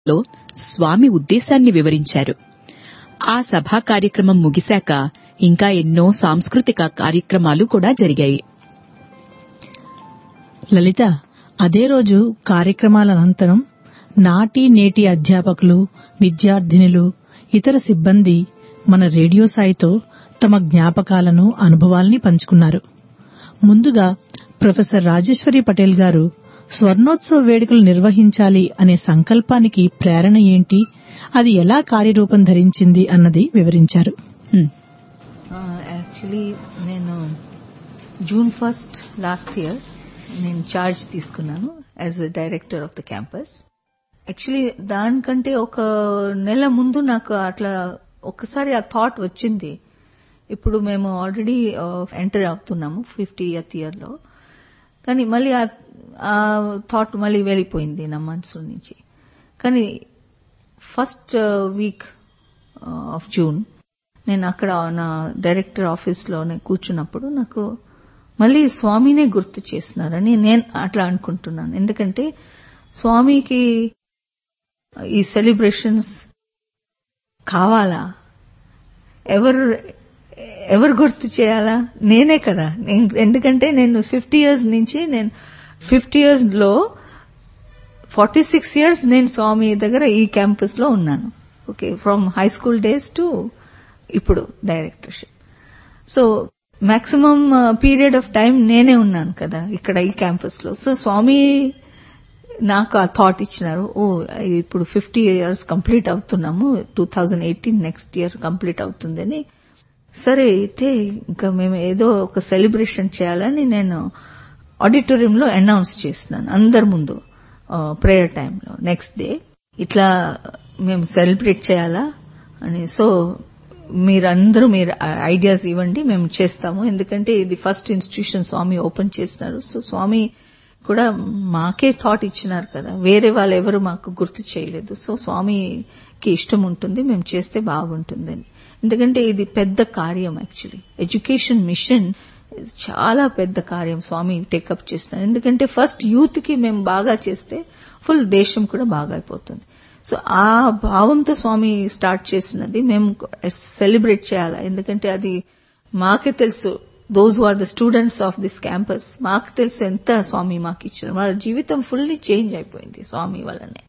లో స్వామి ఉద్దేశాన్ని వివరించారు ఆ సభా కార్యక్రమం ముగిశాక ఇంకా ఎన్నో సాంస్కృతిక కార్యక్రమాలు కూడా జరిగాయి లలిత అదే రోజు కార్యక్రమాల అనంతరం నాటి నేటి అధ్యాపకులు విద్యార్థినులు ఇతర సిబ్బంది మన రేడియో సాయితో తమ జ్ఞాపకాలను అనుభవాల్ని పంచుకున్నారు ముందుగా ప్రొఫెసర్ రాజేశ్వరి పటేల్ గారు స్వర్ణోత్సవ వేడుకలు నిర్వహించాలి అనే సంకల్పానికి ప్రేరణ ఏంటి అది ఎలా కార్యరూపం ధరించింది అన్నది వివరించారు హ్మ్. యాక్చువల్లీ నేను జూన్ ఫస్ట్ లాస్ట్ ఇయర్ నేను చార్జ్ తీసుకున్నాను as a director of the campus actually దానికంటే ఒక నెల ముందు నాకు అట్లా ఒకసారి ఆ థాట్ వచ్చింది ఇప్పుడు మేము ఆల్రెడీ ఎంటర్ అవుతున్నాము ఫిఫ్టీ ఇయర్త్ ఇయర్లో కానీ మళ్ళీ ఆ- ఆ థాట్ మళ్ళీ వెళ్ళిపోయింది నా మనసు నుంచి కానీ ఫస్ట్ వీక్ ఆఫ్ జూన్ నేను అక్కడ నా డైరెక్టర్ ఆఫీస్లోనే కూర్చున్నప్పుడు నాకు మళ్ళీ స్వామినే గుర్తు చేసినారని నేను అట్లా అనుకుంటున్నాను ఎందుకంటే స్వామికి ఈ సెలబ్రేషన్స్ కావాలా ఎవరు ఎవరు గుర్తు చేయాలా నేనే కదా నేను- ఎందుకంటే నేను ఫిఫ్టీ ఇయర్స్ నుంచి నేను ఫిఫ్టీ ఇయర్స్ లో ఫార్టీ సిక్స్ ఇయర్స్ నేను స్వామి దగ్గర ఈ క్యాంపస్ లో ఉన్నాను okay from high school days to ఇప్పుడు directorship so maximum period of time నేనే ఉన్నాను కదా ఇక్కడ ఈ క్యాంపస్ లో సో స్వామి నాకు ఆ థాట్ ఇచ్చినారు ఓ ఇప్పుడు ఫిఫ్టీ ఇయర్స్ కంప్లీట్ అవుతున్నాము two thousand eighteen next year complete అవుతుందని సరే అయితే ఇంకా మేము ఏదో ఒక సెలబ్రేషన్ చేయాలని నేను ఆడిటోరియంలో అనౌన్స్ చేసినాను అందరి ముందు ప్రేయర్ టైంలో నెక్స్ట్ డే ఇట్లా మేము సెలబ్రేట్ చేయాలా అని సో మీరందరూ మీరు ఐడియాస్ ఇవ్వండి మేము చేస్తాము ఎందుకంటే ఇది ఫస్ట్ ఇన్స్టిట్యూషన్ స్వామి ఓపెన్ చేసినారు సో స్వామి కూడా మాకే థాట్ ఇచ్చినారు కదా వేరే వాళ్ళు ఎవరు మాకు గుర్తు చేయలేదు సో స్వామికి ఇష్టం ఉంటుంది మేము చేస్తే బాగుంటుందని ఎందుకంటే ఇది పెద్ద కార్యం యాక్చువల్లీ ఎడ్యుకేషన్ మిషన్ చాలా పెద్ద కార్యం స్వామి టేకప్ చేస్తున్నారు ఎందుకంటే ఫస్ట్ యూత్ కి మేము బాగా చేస్తే ఫుల్ దేశం కూడా బాగా అయిపోతుంది సో ఆ భావంతో స్వామి స్టార్ట్ చేసినది మేము సెలబ్రేట్ చేయాలి ఎందుకంటే అది మాకే తెలుసు those are the students of this campus మాకు తెలుసు ఎంత స్వామి మాకు ఇచ్చారు వాళ్ళ జీవితం ఫుల్లీ చేంజ్ అయిపోయింది స్వామి వల్లనే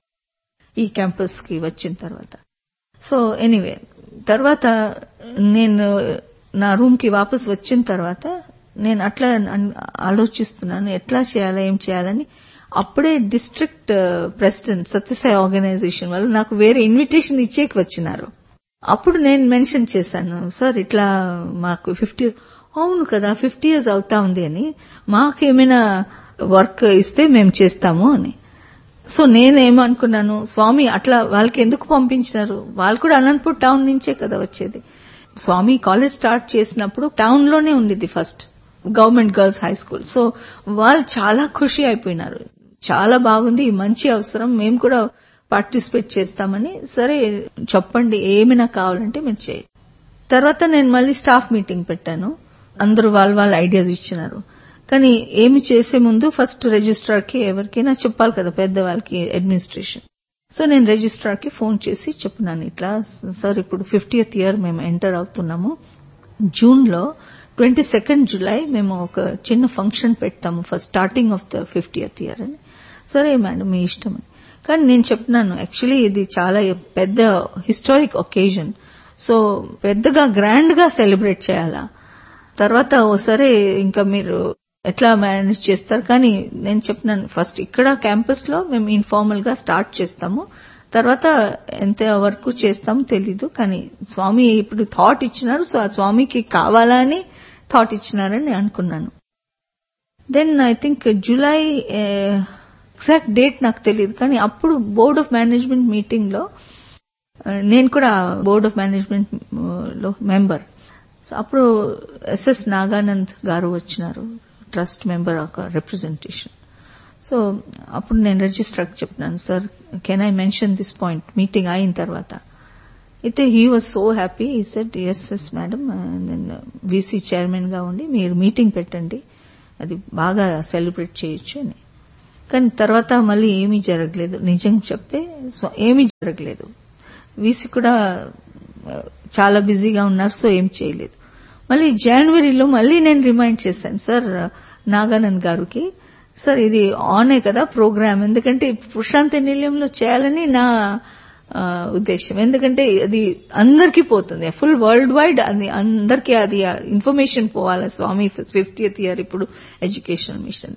ఈ క్యాంపస్ కి వచ్చిన తర్వాత సో ఎనీవే తర్వాత నేను నా రూమ్ కి వాపస్ వచ్చిన తర్వాత నేను అట్లా అన్- ఆలోచిస్తున్నాను ఎట్లా చేయాలా ఏం చేయాలని అప్పుడే డిస్ట్రిక్ట్ ప్రెసిడెంట్ సత్యసాయి ఆర్గనైజేషన్ వాళ్ళు నాకు వేరే ఇన్విటేషన్ ఇచ్చేకి వచ్చినారు అప్పుడు నేను మెన్షన్ చేశాను సార్ ఇట్లా మాకు ఫిఫ్టీ అవును కదా ఫిఫ్టీ ఇయర్స్ అవుతా ఉంది అని మాకేమైనా వర్క్ ఇస్తే మేము చేస్తాము అని సో నేనేమనుకున్నాను స్వామి అట్లా వాళ్ళకి ఎందుకు పంపించినారు వాళ్ళు కూడా అనంతపూర్ టౌన్ నుంచే కదా వచ్చేది స్వామి కాలేజ్ స్టార్ట్ చేసినప్పుడు టౌన్ లోనే ఉండేది first government girls high school so వాళ్ళు చాలా ఖుషి అయిపోయినారు చాలా బాగుంది ఈ మంచి అవసరం మేము కూడా పార్టిసిపేట్ చేస్తామని సరే చెప్పండి ఏమైనా కావాలంటే మీరు చేయండి తర్వాత నేను మళ్ళీ స్టాఫ్ మీటింగ్ పెట్టాను అందరూ వాళ్ళ వాళ్ళ ఐడియాస్ ఇచ్చినారు కానీ ఏమి చేసే ముందు ఫస్ట్ రిజిస్ట్రార్ కి ఎవరికైనా చెప్పాలి కదా పెద్దవాళ్ళకి అడ్మినిస్ట్రేషన్ సో నేను రిజిస్ట్రార్ కి ఫోన్ చేసి చెప్పినాను ఇట్లా సార్ ఇప్పుడు ఫిఫ్టీయత్ ఇయర్ మేము ఎంటర్ అవుతున్నాము జూన్ లో ట్వంటీ సెకండ్ జులై మేము ఒక చిన్న ఫంక్షన్ పెడతాము first starting of the fiftieth year అని సరే మేడం మీ ఇష్టం అని కానీ నేను చెప్పినాను యాక్చువల్లీ ఇది చాలా పెద్ద హిస్టారిక్ ఒకేజన్ సో పెద్దగా గ్రాండ్ గా సెలబ్రేట్ చేయాలా తర్వాత ఓ సరే ఇంకా మీరు ఎట్లా మేనేజ్ చేస్తారు కానీ నేను చెప్పినాను ఫస్ట్ ఇక్కడ క్యాంపస్ లో మేము ఇన్ఫార్మల్ గా స్టార్ట్ చేస్తాము తర్వాత ఎంత వరకు చేస్తాం తెలీదు కానీ స్వామి ఇప్పుడు థాట్ ఇచ్చినారు సో ఆ స్వామికి కావాలా అని థాట్ ఇచ్చినారని నేను అనుకున్నాను then I think July exact date నాకు తెలియదు కానీ అప్పుడు బోర్డ్ ఆఫ్ మేనేజ్మెంట్ మీటింగ్ లో ఆ, నేను కూడా బోర్డ్ ఆఫ్ మేనేజ్మెంట్ లో మెంబర్ సో అప్పుడు ఎస్ఎస్ నాగానంద్ గారు వచ్చినారు ట్రస్ట్ మెంబర్ ఒక రిప్రజెంటేషన్ సో అప్పుడు నేను రిజిస్ట్రార్కి చెప్పినాను sir can I mention this point meeting అయిన తర్వాత అయితే he was so happy I said yes yes madam నేను వీసీ చైర్మన్ గా ఉండి మీరు మీటింగ్ పెట్టండి అది బాగా సెలబ్రేట్ చేయొచ్చు అని కానీ తర్వాత మళ్ళీ ఏమీ జరగలేదు నిజం చెప్తే సో- ఏమీ జరగలేదు వీసి కూడా ఆ, చాలా బిజీగా ఉన్నారు సో ఏం చేయలేదు మళ్ళీ జనవరిలో మళ్ళీ నేను రిమైండ్ చేశాను సార్ నాగానంద్ గారికి సార్ ఇది ఆనే కదా ప్రోగ్రామ్ ఎందుకంటే ప్రశాంతి నిలయంలో చేయాలని నా ఆ, ఉద్దేశం ఎందుకంటే అది అందరికీ పోతుంది ఫుల్ వరల్డ్ వైడ్ అది అందరికీ అది ఇన్ఫర్మేషన్ పోవాలి స్వామి ఫిఫ్టీయత్ ఇయర్ ఇప్పుడు education mission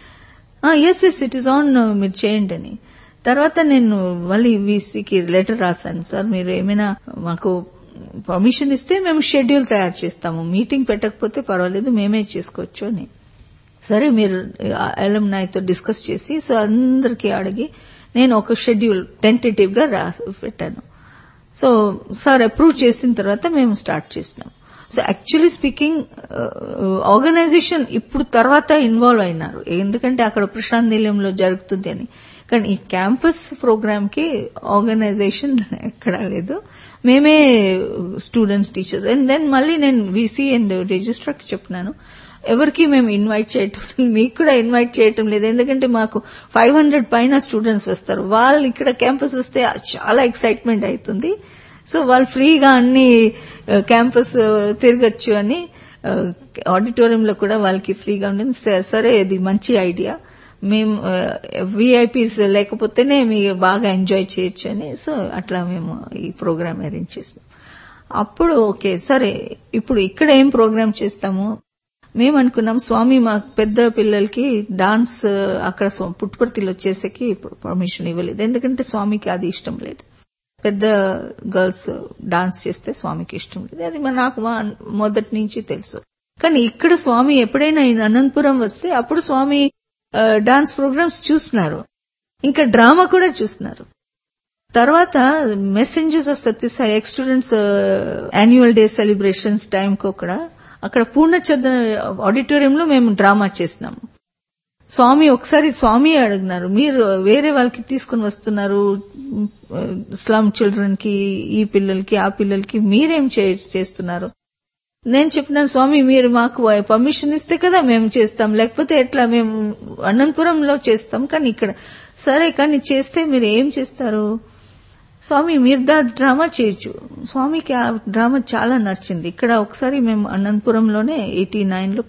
yes yes it is on మీరు చేయండి అని తర్వాత నేను మళ్ళీ వీసీకి లెటర్ రాశాను సార్ మీరు ఏమైనా మాకు పర్మిషన్ ఇస్తే మేము షెడ్యూల్ తయారు చేస్తాము మీటింగ్ పెట్టకపోతే పర్వాలేదు మేమే చేసుకోవచ్చు అని సరే మీరు ఎల్ఎంనాయ్తో డిస్కస్ చేసి సో అందరికీ అడిగి నేను ఒక షెడ్యూల్ టెంటేటివ్ గా రాసి పెట్టాను సో సార్ అప్రూవ్ చేసిన తర్వాత మేము స్టార్ట్ చేసినాం సో యాక్చువల్లీ స్పీకింగ్ ఆర్గనైజేషన్ ఇప్పుడు తర్వాత ఇన్వాల్వ్ అయినారు ఎందుకంటే అక్కడ ప్రశాంత్ నిలయంలో జరుగుతుంది అని కానీ ఈ క్యాంపస్ ప్రోగ్రామ్ కి ఆర్గనైజేషన్ ఎక్కడా లేదు మేమే స్టూడెంట్స్ టీచర్స్ అండ్ దెన్ మళ్ళీ నేను వీసీ అండ్ రిజిస్ట్రార్ చెప్పినాను ఎవరికి మేము ఇన్వైట్ చేయటం లేదు మీకు కూడా ఇన్వైట్ చేయటం లేదు ఎందుకంటే మాకు ఫైవ్ హండ్రెడ్ పైన స్టూడెంట్స్ వస్తారు వాళ్ళు ఇక్కడ క్యాంపస్ వస్తే చాలా ఎక్సైట్మెంట్ అవుతుంది సో వాళ్ళు ఫ్రీగా అన్ని క్యాంపస్ తిరగచ్చు అని ఆడిటోరియంలో కూడా వాళ్ళకి ఫ్రీగా ఉంటుంది స- సరే ఇది మంచి ఐడియా మేము విఐపీస్ లేకపోతేనే మీరు బాగా ఎంజాయ్ చేయొచ్చు అని సో అట్లా మేము ఈ ప్రోగ్రామ్ అరేంజ్ చేస్తాం అప్పుడు ఓకే సరే ఇప్పుడు ఇక్కడ ఏం ప్రోగ్రామ్ చేస్తాము మేము అనుకున్నాం స్వామి మా పెద్ద పిల్లలకి డాన్స్ అక్కడ స్వ- పుట్టుపర్తిలో చేసేకి పర్మిషన్ ఇవ్వలేదు ఎందుకంటే స్వామికి అది ఇష్టం లేదు పెద్ద గర్ల్స్ డాన్స్ చేస్తే స్వామికి ఇష్టం లేదు అది మా- నాకు మా మొదటి నుంచి తెలుసు కానీ ఇక్కడ స్వామి ఎప్పుడైనా ఈ అనంతపురం వస్తే అప్పుడు స్వామి డాన్స్ ప్రోగ్రామ్స్ చూస్తున్నారు ఇంకా డ్రామా కూడా చూస్తున్నారు తర్వాత messengers of Sathya Sai ex students annual day celebrations time కూడా అక్కడ పూర్ణచంద్ర ఆడిటోరియంలో మేము డ్రామా చేసినాము స్వామి ఒకసారి స్వామి అడిగినారు మీరు వేరే వాళ్ళకి తీసుకుని వస్తున్నారు స్లమ్ చిల్డ్రన్ కి ఈ పిల్లలకి ఆ పిల్లలకి మీరేం చే- చేస్తున్నారు నేను చెప్పినాను స్వామి మీరు మాకు పర్మిషన్ ఇస్తే కదా మేము చేస్తాం లేకపోతే ఎట్లా మేము అనంతపురంలో చేస్తాం కానీ ఇక్కడ సరే కానీ చేస్తే మీరు ఏం చేస్తారు స్వామి మీరు దా డ్రామా చేయొచ్చు స్వామికి ఆ డ్రామా చాలా నచ్చింది ఇక్కడ ఒకసారి మేము అనంతపురంలోనే ఎయిటీ నైన్ లో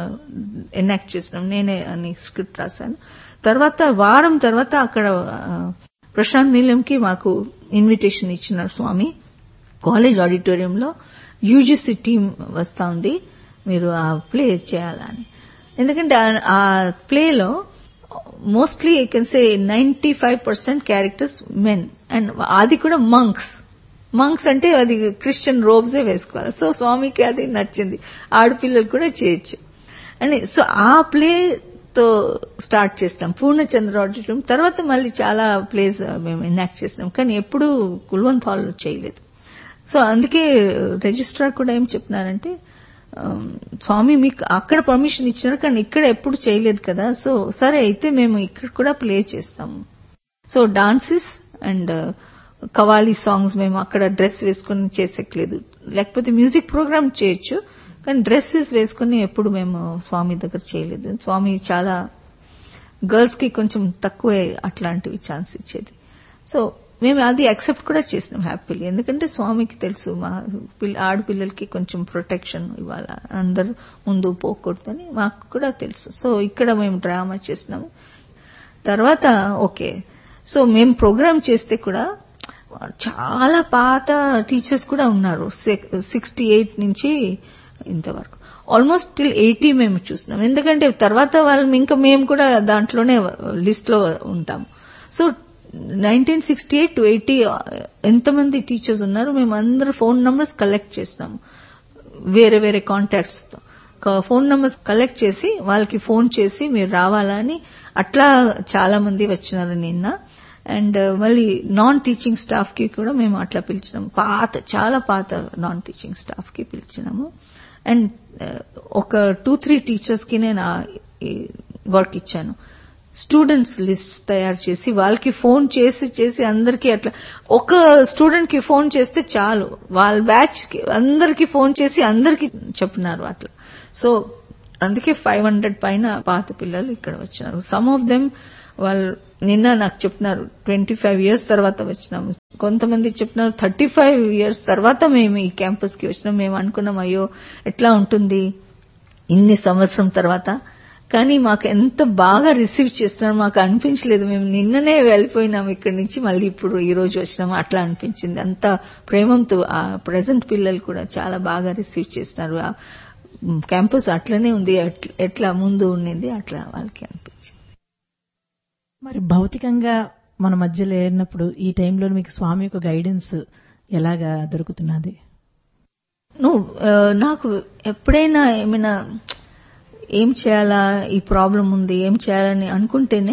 ఎనాక్ట్ చేసినాం నేనే అని స్క్రిప్ట్ రాశాను తర్వాత వారం తర్వాత అక్కడ ఆ, ప్రశాంత్ నీలంకి మాకు ఇన్విటేషన్ ఇచ్చినారు స్వామి కాలేజ్ ఆడిటోరియంలో యూజీసీ టీం వస్తా ఉంది మీరు ఆ ప్లే చేయాలని ఎందుకంటే ఆ- ఆ ప్లేలో mostly I can say ninety five percent characters men and అది కూడా మంక్స్ మంక్స్ అంటే అది క్రిస్టియన్ రోబ్సే వేసుకోవాలి సో స్వామికి అది నచ్చింది ఆడపిల్లలు కూడా చేయొచ్చు అండ్ సో ఆ ప్లే తో స్టార్ట్ చేసినాం పూర్ణచంద్ర ఆడిటోరియం తర్వాత మళ్ళీ చాలా ప్లేస్ మేము ఎనాక్ట్ చేసినాం కానీ ఎప్పుడూ కుల్వంత్ హాల్ చేయలేదు సో అందుకే రిజిస్ట్రార్ కూడా ఏం చెప్పినారంటే ఆమ్, స్వామి మీకు అక్కడ పర్మిషన్ ఇచ్చినారు కానీ ఇక్కడ ఎప్పుడు చేయలేదు కదా సో సరే అయితే మేము ఇక్కడ కూడా ప్లే చేస్తాము so dances and qawwali songs మేము అక్కడ డ్రెస్ వేసుకుని చేసేయలేదు లేకపోతే మ్యూజిక్ ప్రోగ్రామ్ చేయొచ్చు కానీ డ్రెస్సెస్ వేసుకుని ఎప్పుడు మేము స్వామి దగ్గర చేయలేదు స్వామి చాలా గర్ల్స్ కి కొంచెం తక్కువే అట్లాంటివి ఛాన్స్ ఇచ్చేది సో మేము అది యాక్సెప్ట్ కూడా చేసినాం హ్యాపీలీ ఎందుకంటే స్వామికి తెలుసు మా పిల్ల ఆడపిల్లలకి కొంచెం ప్రొటెక్షన్ ఇవ్వాలి అందరు ముందు పోకూడదని మాకు కూడా తెలుసు సో ఇక్కడ మేము డ్రామా చేసినాము తర్వాత ఓకే సో మేము ప్రోగ్రామ్ చేస్తే కూడా చాలా పాత టీచర్స్ కూడా ఉన్నారు సిక్స్టీ ఎయిట్ నుంచి ఇంతవరకు ఆల్మోస్ట్ టిల్ ఎయిటీ మేము చూసినాం ఎందుకంటే తర్వాత వాళ్ళు ఇంకా మేము కూడా దాంట్లోనే లిస్ట్ లో ఉంటాము so nineteen sixty eight to eighty ఎంతమంది టీచర్స్ ఉన్నారు మేము అందరూ ఫోన్ నంబర్స్ కలెక్ట్ చేసినాము వేరే వేరే కాంటాక్ట్స్ తో ఫోన్ నంబర్స్ కలెక్ట్ చేసి వాళ్ళకి ఫోన్ చేసి మీరు రావాలని అట్లా చాలా మంది వచ్చినారు నిన్న అండ్ మళ్ళీ నాన్ టీచింగ్ స్టాఫ్ కి కూడా మేము అట్లా పిలిచినాము పాత చాలా పాత నాన్ టీచింగ్ స్టాఫ్ కి పిలిచినాము అండ్ ఒక టూ త్రీ టీచర్స్ కి నేను వర్క్ ఇచ్చాను స్టూడెంట్స్ లిస్ట్ తయారు చేసి వాళ్ళకి ఫోన్ చేసి చేసి అందరికీ అట్లా ఒక స్టూడెంట్ కి ఫోన్ చేస్తే చాలు వాళ్ళ బ్యాచ్ కి అందరికి ఫోన్ చేసి అందరికి చెప్పినారు అట్లా సో అందుకే ఫైవ్ హండ్రెడ్ పైన పాత పిల్లలు ఇక్కడ వచ్చినారు సమ్ ఆఫ్ దెమ్ వాళ్ళు నిన్న నాకు చెప్తున్నారు ట్వంటీ ఫైవ్ ఇయర్స్ తర్వాత వచ్చినాము కొంతమంది చెప్తున్నారు థర్టీ ఫైవ్ ఇయర్స్ తర్వాత మేము ఈ క్యాంపస్ కి వచ్చినాం మేము అనుకున్నాం అయ్యో ఎట్లా ఉంటుంది ఇన్ని సంవత్సరం తర్వాత కానీ మాకు ఎంత బాగా రిసీవ్ చేస్తున్నారు మాకు అనిపించలేదు మేము నిన్ననే వెళ్ళిపోయినాం ఇక్కడి నుంచి మళ్ళీ ఇప్పుడు ఈ రోజు వచ్చినాము అట్లా అనిపించింది అంత ప్రేమంతో ఆ ప్రజెంట్ పిల్లలు కూడా చాలా బాగా రిసీవ్ చేస్తున్నారు ఆ క్యాంపస్ అట్లనే ఉంది ఎట్ల- ఎట్లా ముందు ఉండింది అట్లా వాళ్ళకి అనిపించింది మరి భౌతికంగా మన మధ్య లేనప్పుడు ఈ టైంలో మీకు స్వామి యొక్క గైడెన్స్ ఎలాగా దొరుకుతున్నది నువ్వు ఆ, నాకు ఎప్పుడైనా ఏమైనా ఏం చేయాలా ఈ ప్రాబ్లం ఉంది ఏం చేయాలని అనుకుంటేనే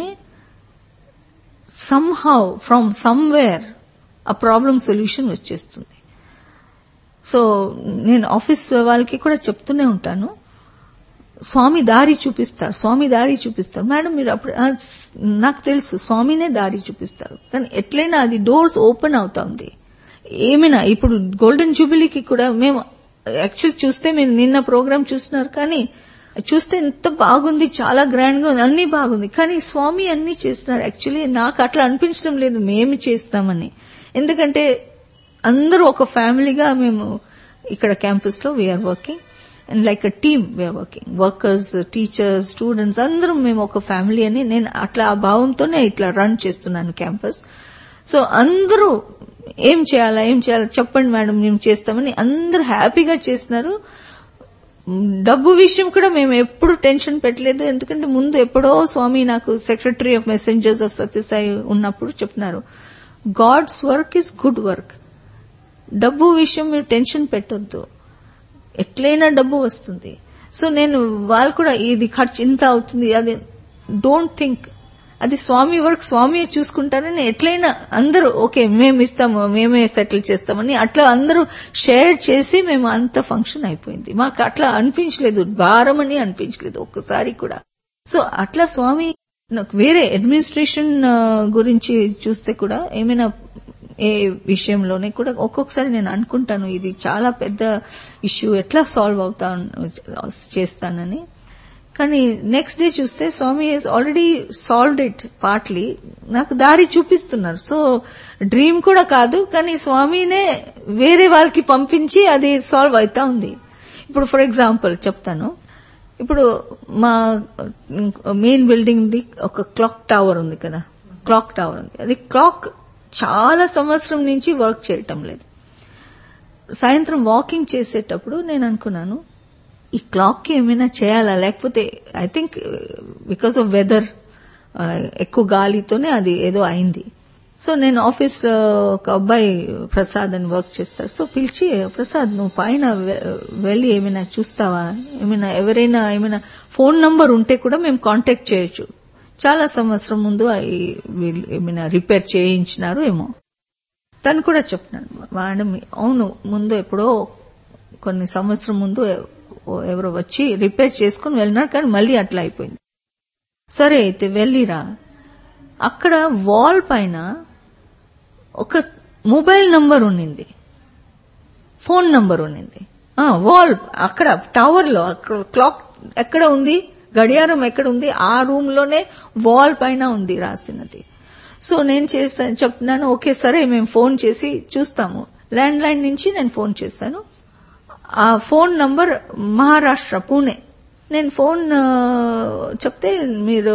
సమ్హౌ ఫ్రమ్ సమ్వేర్ ఆ ప్రాబ్లం సొల్యూషన్ వచ్చేస్తుంది సో నేను ఆఫీస్ వాళ్ళకి కూడా చెప్తూనే ఉంటాను స్వామి దారి చూపిస్తారు స్వామి దారి చూపిస్తారు మేడం మీరు అప్పుడు ఆ, నాకు తెలుసు స్వామినే దారి చూపిస్తారు కానీ ఎట్లయినా అది డోర్స్ ఓపెన్ అవుతా ఉంది ఏమైనా ఇప్పుడు గోల్డెన్ జూబిలీకి కూడా మేము యాక్చువల్ చూస్తే మీరు నిన్న ప్రోగ్రామ్ చూస్తున్నారు కానీ చూస్తే ఎంత బాగుంది చాలా గ్రాండ్ గా ఉంది అన్ని బాగుంది కానీ స్వామి అన్ని చేస్తున్నారు యాక్చువల్లీ నాకు అట్లా అనిపించడం లేదు మేము చేస్తామని ఎందుకంటే అందరూ ఒక ఫ్యామిలీగా మేము ఇక్కడ క్యాంపస్ లో we are working and like a team we are working workers teachers students అందరం మేము ఒక ఫ్యామిలీ అని నేను అట్లా ఆ భావంతోనే ఇట్లా రన్ చేస్తున్నాను క్యాంపస్ సో అందరూ ఏం చేయాలా ఏం చేయాలా చెప్పండి మేడం మేము చేస్తామని అందరూ హ్యాపీగా చేస్తున్నారు డబ్బు విషయం కూడా మేము ఎప్పుడు టెన్షన్ పెట్టలేదు ఎందుకంటే ముందు ఎప్పుడో స్వామి నాకు secretary of messengers of Sathya Sai ఉన్నప్పుడు చెప్తున్నారు God's work is good work డబ్బు విషయం మీరు టెన్షన్ పెట్టొద్దు ఎట్లయినా డబ్బు వస్తుంది సో నేను వాళ్ళు కూడా ఇది ఖర్చు ఇంత అవుతుంది అది డోంట్ థింక్ అది స్వామి వర్క్ స్వామి చూసుకుంటారని ఎట్లయినా అందరూ ఓకే మేము ఇస్తాము మేమే సెటిల్ చేస్తామని అట్లా అందరూ షేర్ చేసి మేము అంత ఫంక్షన్ అయిపోయింది మాకు అట్లా అనిపించలేదు భారం అని అనిపించలేదు ఒక్కసారి కూడా సో అట్లా స్వామి నాకు వేరే అడ్మినిస్ట్రేషన్ గురించి చూస్తే కూడా ఏమైనా ఏ విషయంలోనే కూడా ఒక్కొక్కసారి నేను అనుకుంటాను ఇది చాలా పెద్ద ఇష్యూ ఎట్లా సాల్వ్ అవుతా చేస్తానని కానీ నెక్స్ట్ డే చూస్తే Swami he's already solved it partly నాకు దారి చూపిస్తున్నారు సో డ్రీమ్ కూడా కాదు కానీ స్వామినే వేరే వాళ్ళకి పంపించి అది సాల్వ్ అవుతా ఉంది ఇప్పుడు ఫర్ ఎగ్జాంపుల్ చెప్తాను ఇప్పుడు మా మెయిన్ బిల్డింగ్ ది ఒక క్లాక్ టవర్ ఉంది కదా క్లాక్ టవర్ ఉంది అది క్లాక్ చాలా సంవత్సరం నుంచి వర్క్ చేయటం లేదు సాయంత్రం వాకింగ్ చేసేటప్పుడు నేను అనుకున్నాను ఈ క్లాక్ కి ఏమైనా చేయాలా లేకపోతే I think because of weather ఎక్కువ గాలితోనే అది ఏదో అయింది సో నేను ఆఫీస్ ఒక అబ్బాయి ప్రసాద్ అని వర్క్ చేస్తారు సో పిలిచి ప్రసాద్ నువ్వు పైన వెళ్ళి ఏమైనా చూస్తావా ఏమైనా ఎవరైనా ఏమైనా ఫోన్ నంబర్ ఉంటే కూడా మేము కాంటాక్ట్ చేయొచ్చు చాలా సంవత్సరం ముందు వీళ్ళు ఏమైనా రిపేర్ చేయించినారు ఏమో తను కూడా చెప్తున్నాడు మేడం అవును ముందు ఎప్పుడో కొన్ని సంవత్సరం ముందు ఎవరో వచ్చి రిపేర్ చేసుకుని వెళ్ళినారు కానీ మళ్ళీ అట్లా అయిపోయింది సరే అయితే వెళ్ళిరా అక్కడ వాల్ పైన ఒక మొబైల్ నంబర్ ఉన్నింది ఫోన్ నంబర్ ఉన్నింది వాల్ అక్కడ టవర్ లో అక్కడ క్లాక్ ఎక్కడ ఉంది గడియారం ఎక్కడ ఉంది ఆ రూమ్ లోనే వాల్ పైన ఉంది రాసినది సో నేను చేస్తాను చెప్తున్నాను ఓకే సరే మేము ఫోన్ చేసి చూస్తాము ల్యాండ్ లైన్ నుంచి నేను ఫోన్ చేశాను ఆ ఫోన్ నంబర్ మహారాష్ట్ర పూణే నేను ఫోన్ చెప్తే మీరు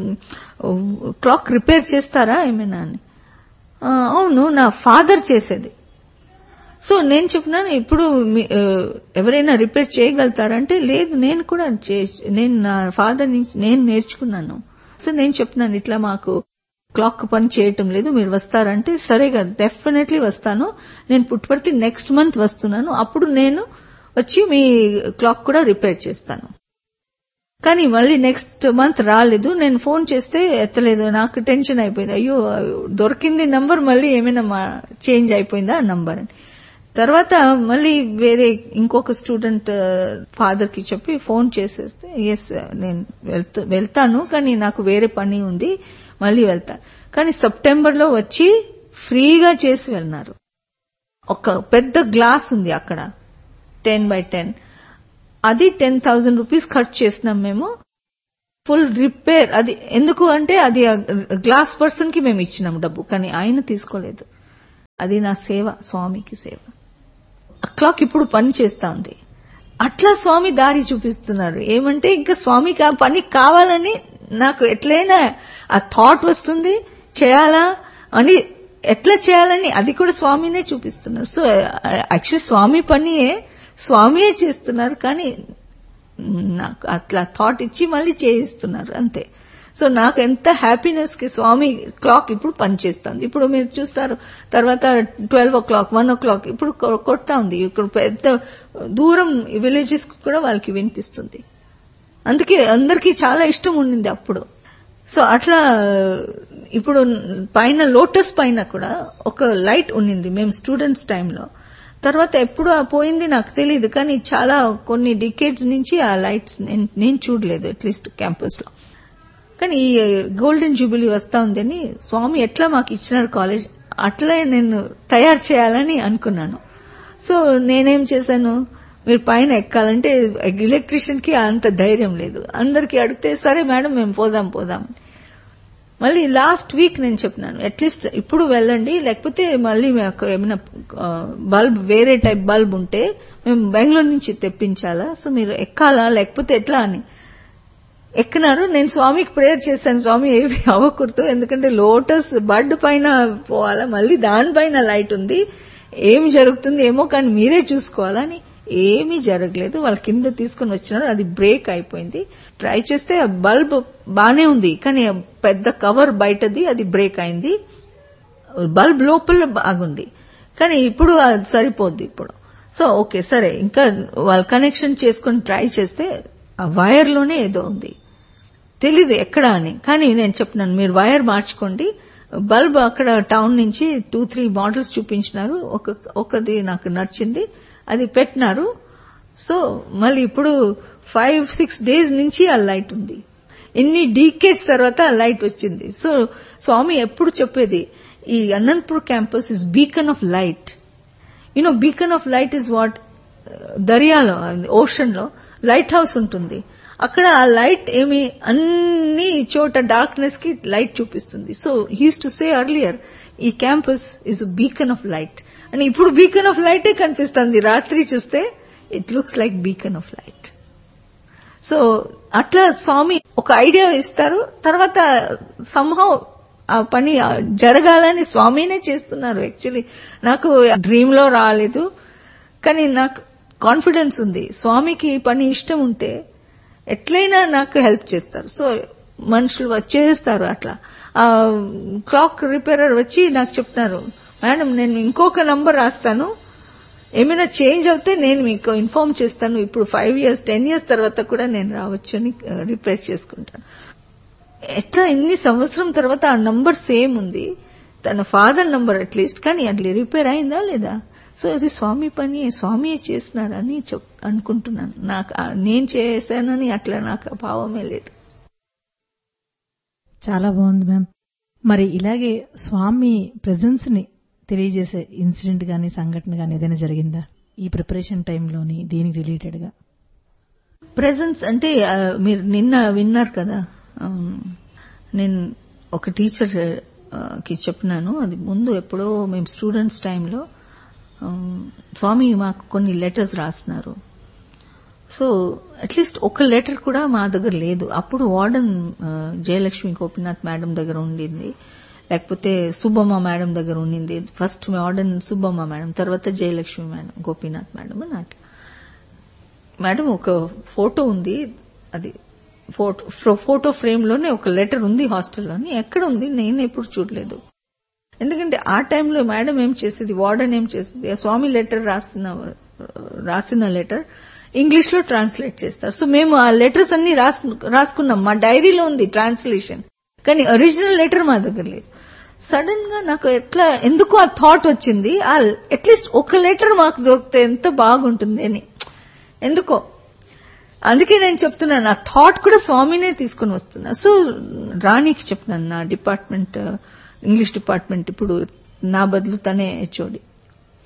క్లాక్ రిపేర్ చేస్తారా ఏమైనా అని అవును నా ఫాదర్ చేసేది సో నేను చెప్పినాను ఇప్పుడు ఎవరైనా రిపేర్ చేయగలుగుతారంటే లేదు నేను కూడా నేను నా ఫాదర్ నుంచి నేను నేర్చుకున్నాను సో నేను చెప్పినాను ఇట్లా మాకు క్లాక్ పని చేయటం లేదు మీరు వస్తారంటే సరేగా డెఫినెట్లీ వస్తాను నేను పుట్టుపర్తి నెక్స్ట్ మంత్ వస్తున్నాను అప్పుడు నేను వచ్చి మీ క్లాక్ కూడా రిపేర్ చేస్తాను కానీ మళ్ళీ నెక్స్ట్ మంత్ రాలేదు నేను ఫోన్ చేస్తే ఎత్తలేదు నాకు టెన్షన్ అయిపోయింది అయ్యో దొరికింది నంబర్ మళ్ళీ ఏమైనా చేంజ్ అయిపోయిందా ఆ నంబర్ అని తర్వాత మళ్ళీ వేరే ఇంకొక స్టూడెంట్ ఫాదర్ కి చెప్పి ఫోన్ చేసేస్తే ఎస్ నేను వెళ్తాను కానీ నాకు వేరే పని ఉంది మళ్ళీ వెళ్తా కానీ సెప్టెంబర్ లో వచ్చి ఫ్రీగా చేసి వెళ్ళినారు ఒక పెద్ద గ్లాస్ ఉంది అక్కడ టెన్ బై టెన్ అది టెన్ థౌజండ్ రూపీస్ ఖర్చు చేసినాం మేము ఫుల్ రిపేర్ అది ఎందుకు అంటే అది గ్లాస్ పర్సన్ కి మేము ఇచ్చినాం డబ్బు కానీ ఆయన తీసుకోలేదు అది నా సేవ స్వామికి సేవ ఆ క్లాక్ ఇప్పుడు పని చేస్తా ఉంది అట్లా స్వామి దారి చూపిస్తున్నారు ఏమంటే ఇంకా స్వామికి ఆ పని కావాలని నాకు ఎట్లయినా ఆ థాట్ వస్తుంది చేయాలా అని ఎట్లా చేయాలని అది కూడా స్వామినే చూపిస్తున్నారు సో యాక్చువల్లీ స్వామి పనియే స్వామియే చేస్తున్నారు కానీ నాకు అట్లా థాట్ ఇచ్చి మళ్ళీ చేయిస్తున్నారు అంతే సో నాకు ఎంత హ్యాపీనెస్ కి స్వామి క్లాక్ ఇప్పుడు పనిచేస్తుంది ఇప్పుడు మీరు చూస్తారు తర్వాత twelve o'clock one o'clock ఇప్పుడు కొ- కొడతా ఉంది ఇక్కడ పెద్ద దూరం విలేజెస్ కూడా వాళ్ళకి వినిపిస్తుంది అందుకే అందరికీ చాలా ఇష్టం ఉండింది అప్పుడు సో అట్లా ఇప్పుడు పైన లోటస్ పైన కూడా ఒక లైట్ ఉండింది మేము స్టూడెంట్స్ టైంలో తర్వాత ఎప్పుడు ఆ పోయింది నాకు తెలియదు కానీ చాలా కొన్ని డికేడ్స్ నుంచి ఆ లైట్స్ నేను- నేను చూడలేదు అట్లీస్ట్ క్యాంపస్ లో కానీ ఈ గోల్డెన్ జూబిలీ వస్తా ఉందని స్వామి ఎట్లా మాకు ఇచ్చినారు కాలేజ్ అట్లే నేను తయారు చేయాలని అనుకున్నాను సో నేనేం చేశాను మీరు పైన ఎక్కాలంటే ఎలక్ట్రీషియన్ కి అంత ధైర్యం లేదు అందరికి అడిగితే సరే మేడం మేము పోదాం పోదాం మళ్ళీ లాస్ట్ వీక్ నేను చెప్పినాను అట్లీస్ట్ ఇప్పుడు వెళ్ళండి లేకపోతే మళ్ళీ మాకు ఏమైనా బల్బ్ వేరే టైప్ బల్బ్ ఉంటే మేము బెంగళూరు నుంచి తెప్పించాలా సో మీరు ఎక్కాలా లేకపోతే ఎట్లా అని ఎక్కినారు నేను స్వామికి ప్రేయర్ చేశాను స్వామి ఏమి అవ్వకూడదు ఎందుకంటే లోటస్ బడ్ పైన పోవాలా మళ్ళీ దానిపైన లైట్ ఉంది ఏమి జరుగుతుంది ఏమో కానీ మీరే చూసుకోవాలని ఏమీ జరగలేదు వాళ్ళ కింద తీసుకుని వచ్చినారు అది బ్రేక్ అయిపోయింది ట్రై చేస్తే ఆ బల్బ్ బానే ఉంది కానీ ఆ పెద్ద కవర్ బయటది అది బ్రేక్ అయింది బల్బ్ లోపల బాగుంది కానీ ఇప్పుడు అది సరిపోద్ది ఇప్పుడు సో ఓకే సరే ఇంకా వాళ్ళు కనెక్షన్ చేసుకొని ట్రై చేస్తే ఆ వైర్ లోనే ఏదో ఉంది తెలీదు ఎక్కడ అని కానీ నేను చెప్పినాను మీరు వైర్ మార్చుకోండి బల్బ్ అక్కడ టౌన్ నుంచి టూ త్రీ మోడల్స్ చూపించినారు ఒక ఒకది నాకు నచ్చింది అది పెట్టినారు సో మళ్ళీ ఇప్పుడు ఫైవ్ సిక్స్ డేస్ నుంచి ఆ లైట్ ఉంది ఎన్ని డీకేట్స్ తర్వాత ఆ లైట్ వచ్చింది సో స్వామి ఎప్పుడు చెప్పేది ఈ Anantapur campus is beacon of light you know beacon of light is what దరియాలో ఓషన్ లో లైట్ హౌస్ ఉంటుంది అక్కడ ఆ లైట్ ఏమి అన్ని చోట డార్క్నెస్ కి లైట్ చూపిస్తుంది so he's to say earlier ఈ campus is beacon of light అని ఇప్పుడు బీకన్ ఆఫ్ లైటే కనిపిస్తుంది రాత్రి చూస్తే it looks like beacon of light so అట్లా స్వామి ఒక ఐడియా ఇస్తారు తర్వాత సంహౌ ఆ పని జరగాలని స్వామినే చేస్తున్నారు యాక్చువల్లీ నాకు డ్రీమ్ లో రాలేదు కానీ నాకు కాన్ఫిడెన్స్ ఉంది స్వామికి ఈ పని ఇష్టం ఉంటే ఎట్లయినా నాకు హెల్ప్ చేస్తారు సో మనుషులు వచ్చేస్తారు అట్లా ఆ క్లాక్ రిపేరర్ వచ్చి నాకు చెప్తున్నారు మేడం నేను ఇంకొక నంబర్ రాస్తాను ఏమైనా చేంజ్ అవుతే నేను మీకు ఇన్ఫార్మ్ చేస్తాను ఇప్పుడు ఫైవ్ ఇయర్స్ టెన్ ఇయర్స్ తర్వాత కూడా నేను రావచ్చు అని రిప్లేస్ చేసుకుంటాను ఎట్లా ఎన్ని సంవత్సరం తర్వాత ఆ నంబర్ సేమ్ ఉంది తన ఫాదర్ నంబర్ అట్లీస్ట్ కానీ అట్లా రిపేర్ అయిందా లేదా సో అది స్వామి పని స్వామియే చేసినాడని చెప్ అనుకుంటున్నాను నాకు ఆ- నేను చేశానని అట్లా నాకు ఆ భావమే లేదు చాలా బాగుంది మ్యామ్ మరి ఇలాగే స్వామి ప్రెజెన్స్ ని తెలియజేసే ఇన్సిడెంట్ గాని సంఘటన గాని ఏదైనా జరిగిందా ఈ ప్రిపరేషన్ టైంలోని దీనికి రిలేటెడ్ గా ప్రెజెన్స్ అంటే ఆ, మీరు నిన్న విన్నారు కదా ఆ, నేను ఒక టీచర్ ఆ, కి చెప్పినాను అది ముందు ఎప్పుడో మేము స్టూడెంట్స్ టైంలో ఆ, స్వామి మాకు కొన్ని లెటర్స్ రాసినారు సో అట్లీస్ట్ ఒక లెటర్ కూడా మా దగ్గర లేదు అప్పుడు వార్డన్ ఆ, జయలక్ష్మి గోపినాథ్ మేడం దగ్గర ఉండింది లేకపోతే సుబ్బమ్మ మేడం దగ్గర ఉండింది ఫస్ట్ వార్డన్ సుబ్బమ్మ మేడం తర్వాత జయలక్ష్మి మేడం గోపీనాథ్ మేడం అని అట్లా మేడం ఒక ఫోటో ఉంది అది ఫోటో ఫ్రో- ఫోటో ఫ్రేమ్ లోనే ఒక లెటర్ ఉంది హాస్టల్లోని ఎక్కడ ఉంది నేను ఎప్పుడు చూడలేదు ఎందుకంటే ఆ టైంలో మేడం ఏం చేసేది వార్డెన్ ఏం చేసేది ఆ స్వామి లెటర్ రాసిన రాసిన లెటర్ ఇంగ్లీష్ లో ట్రాన్స్లేట్ చేస్తారు సో మేము ఆ లెటర్స్ అన్ని రాసు- రాసుకున్నాం మా డైరీలో ఉంది ట్రాన్స్లేషన్ కానీ ఒరిజినల్ లెటర్ మా దగ్గర లేదు సడన్ గా నాకు ఎట్లా ఎందుకు ఆ థాట్ వచ్చింది ఆ అట్లీస్ట్ ఒక లెటర్ మాకు దొరికితే ఎంత బాగుంటుంది అని ఎందుకో అందుకే నేను చెప్తున్నాను ఆ థాట్ కూడా స్వామినే తీసుకుని వస్తున్నా సో రాణికి చెప్తున్నాను నా డిపార్ట్మెంట్ ఇంగ్లీష్ డిపార్ట్మెంట్ ఇప్పుడు నా బదులు తనే హెచ్ఓడి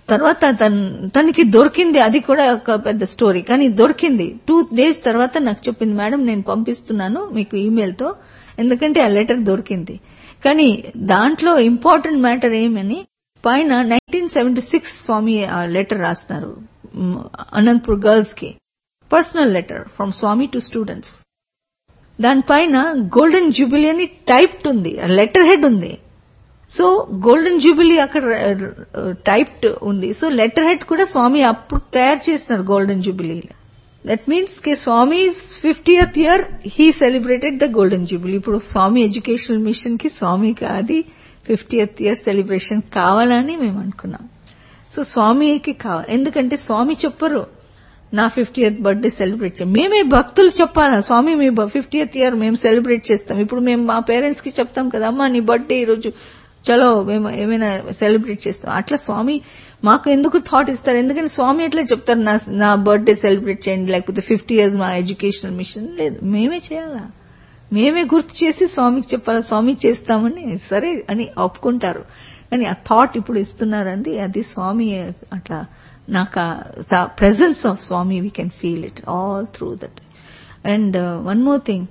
తర్వాత తన్- తనకి దొరికింది అది కూడా ఒక పెద్ద స్టోరీ కానీ దొరికింది టూ డేస్ తర్వాత నాకు చెప్పింది మేడం నేను పంపిస్తున్నాను మీకు ఈమెయిల్ తో ఎందుకంటే ఆ లెటర్ దొరికింది కానీ దాంట్లో ఇంపార్టెంట్ మ్యాటర్ ఏమని పైన నైన్టీన్ సెవెంటీ సిక్స్ స్వామి ఆ లెటర్ రాస్తున్నారు మ్, అనంతపూర్ గర్ల్స్ కి personal letter from Swami to students దానిపైన గోల్డెన్ జూబిలీ అని టైప్డ్ ఉంది లెటర్ హెడ్ ఉంది సో గోల్డెన్ జూబిలీ అక్కడ టైప్డ్ ఉంది సో లెటర్ హెడ్ కూడా స్వామి అప్పుడు తయారు చేసినారు గోల్డెన్ జూబిలీ దట్ మీన్స్ కే Swami fiftieth year he celebrated the golden jubilee ఇప్పుడు స్వామి ఎడ్యుకేషనల్ మిషన్ కి స్వామికి అది ఫిఫ్టీయత్ ఇయర్ సెలబ్రేషన్ కావాలని మేము అనుకున్నాం సో స్వామికి కావాలి ఎందుకంటే స్వామి చెప్పరు నా ఫిఫ్టీయత్ బర్త్డే సెలబ్రేట్ చేయం మేమే భక్తులు చెప్పాలా స్వామి మీ ఫిఫ్టీయత్ ఇయర్ మేము సెలబ్రేట్ చేస్తాం ఇప్పుడు మేము మా పేరెంట్స్ కి చెప్తాం కదా అమ్మా నీ బర్త్డే ఈరోజు చలో మేము ఏమైనా సెలబ్రేట్ చేస్తాం అట్లా స్వామి మాకు ఎందుకు థాట్ ఇస్తారు ఎందుకంటే స్వామి ఎట్లా చెప్తారు నా నా బర్త్డే సెలబ్రేట్ చేయండి లేకపోతే ఫిఫ్టీ ఇయర్స్ మా ఎడ్యుకేషనల్ మిషన్ లేదు మేమే చేయాలా మేమే గుర్తు చేసి స్వామికి చెప్పాలా స్వామి చేస్తామని సరే అని ఒప్పుకుంటారు కానీ ఆ థాట్ ఇప్పుడు ఇస్తున్నారండి అది స్వామి అట్లా నాకు the presence of Swami we can feel it all through that and one more thing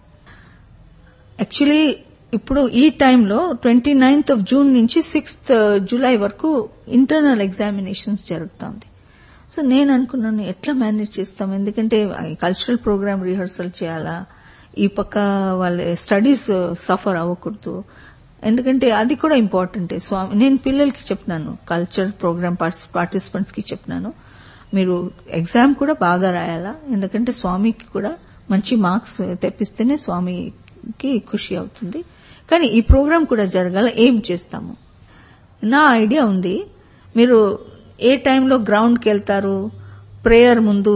actually ఇప్పుడు ఈ టైంలో ట్వంటీ నైన్త్ ఆఫ్ జూన్ నుంచి సిక్స్త్ జూలై వరకు ఇంటర్నల్ ఎగ్జామినేషన్స్ జరుగుతుంది సో నేను అనుకున్నాను ఎట్లా మేనేజ్ చేస్తాం ఎందుకంటే కల్చరల్ ప్రోగ్రామ్ రిహర్సల్ చేయాలా ఈ పక్క వాళ్ళ స్టడీస్ సఫర్ అవ్వకూడదు ఎందుకంటే అది కూడా ఇంపార్టెంటే స్వామి నేను పిల్లలకి చెప్పినాను కల్చర్ ప్రోగ్రామ్ పార్టిసిపెంట్స్ కి చెప్పినాను మీరు ఎగ్జామ్ కూడా బాగా రాయాలా ఎందుకంటే స్వామికి కూడా మంచి మార్క్స్ తెప్పిస్తేనే స్వామికి ఖుషి అవుతుంది కానీ ఈ ప్రోగ్రామ్ కూడా జరగాల ఏం చేస్తాము నా ఐడియా ఉంది మీరు ఏ టైంలో గ్రౌండ్కి వెళ్తారు ప్రేయర్ ముందు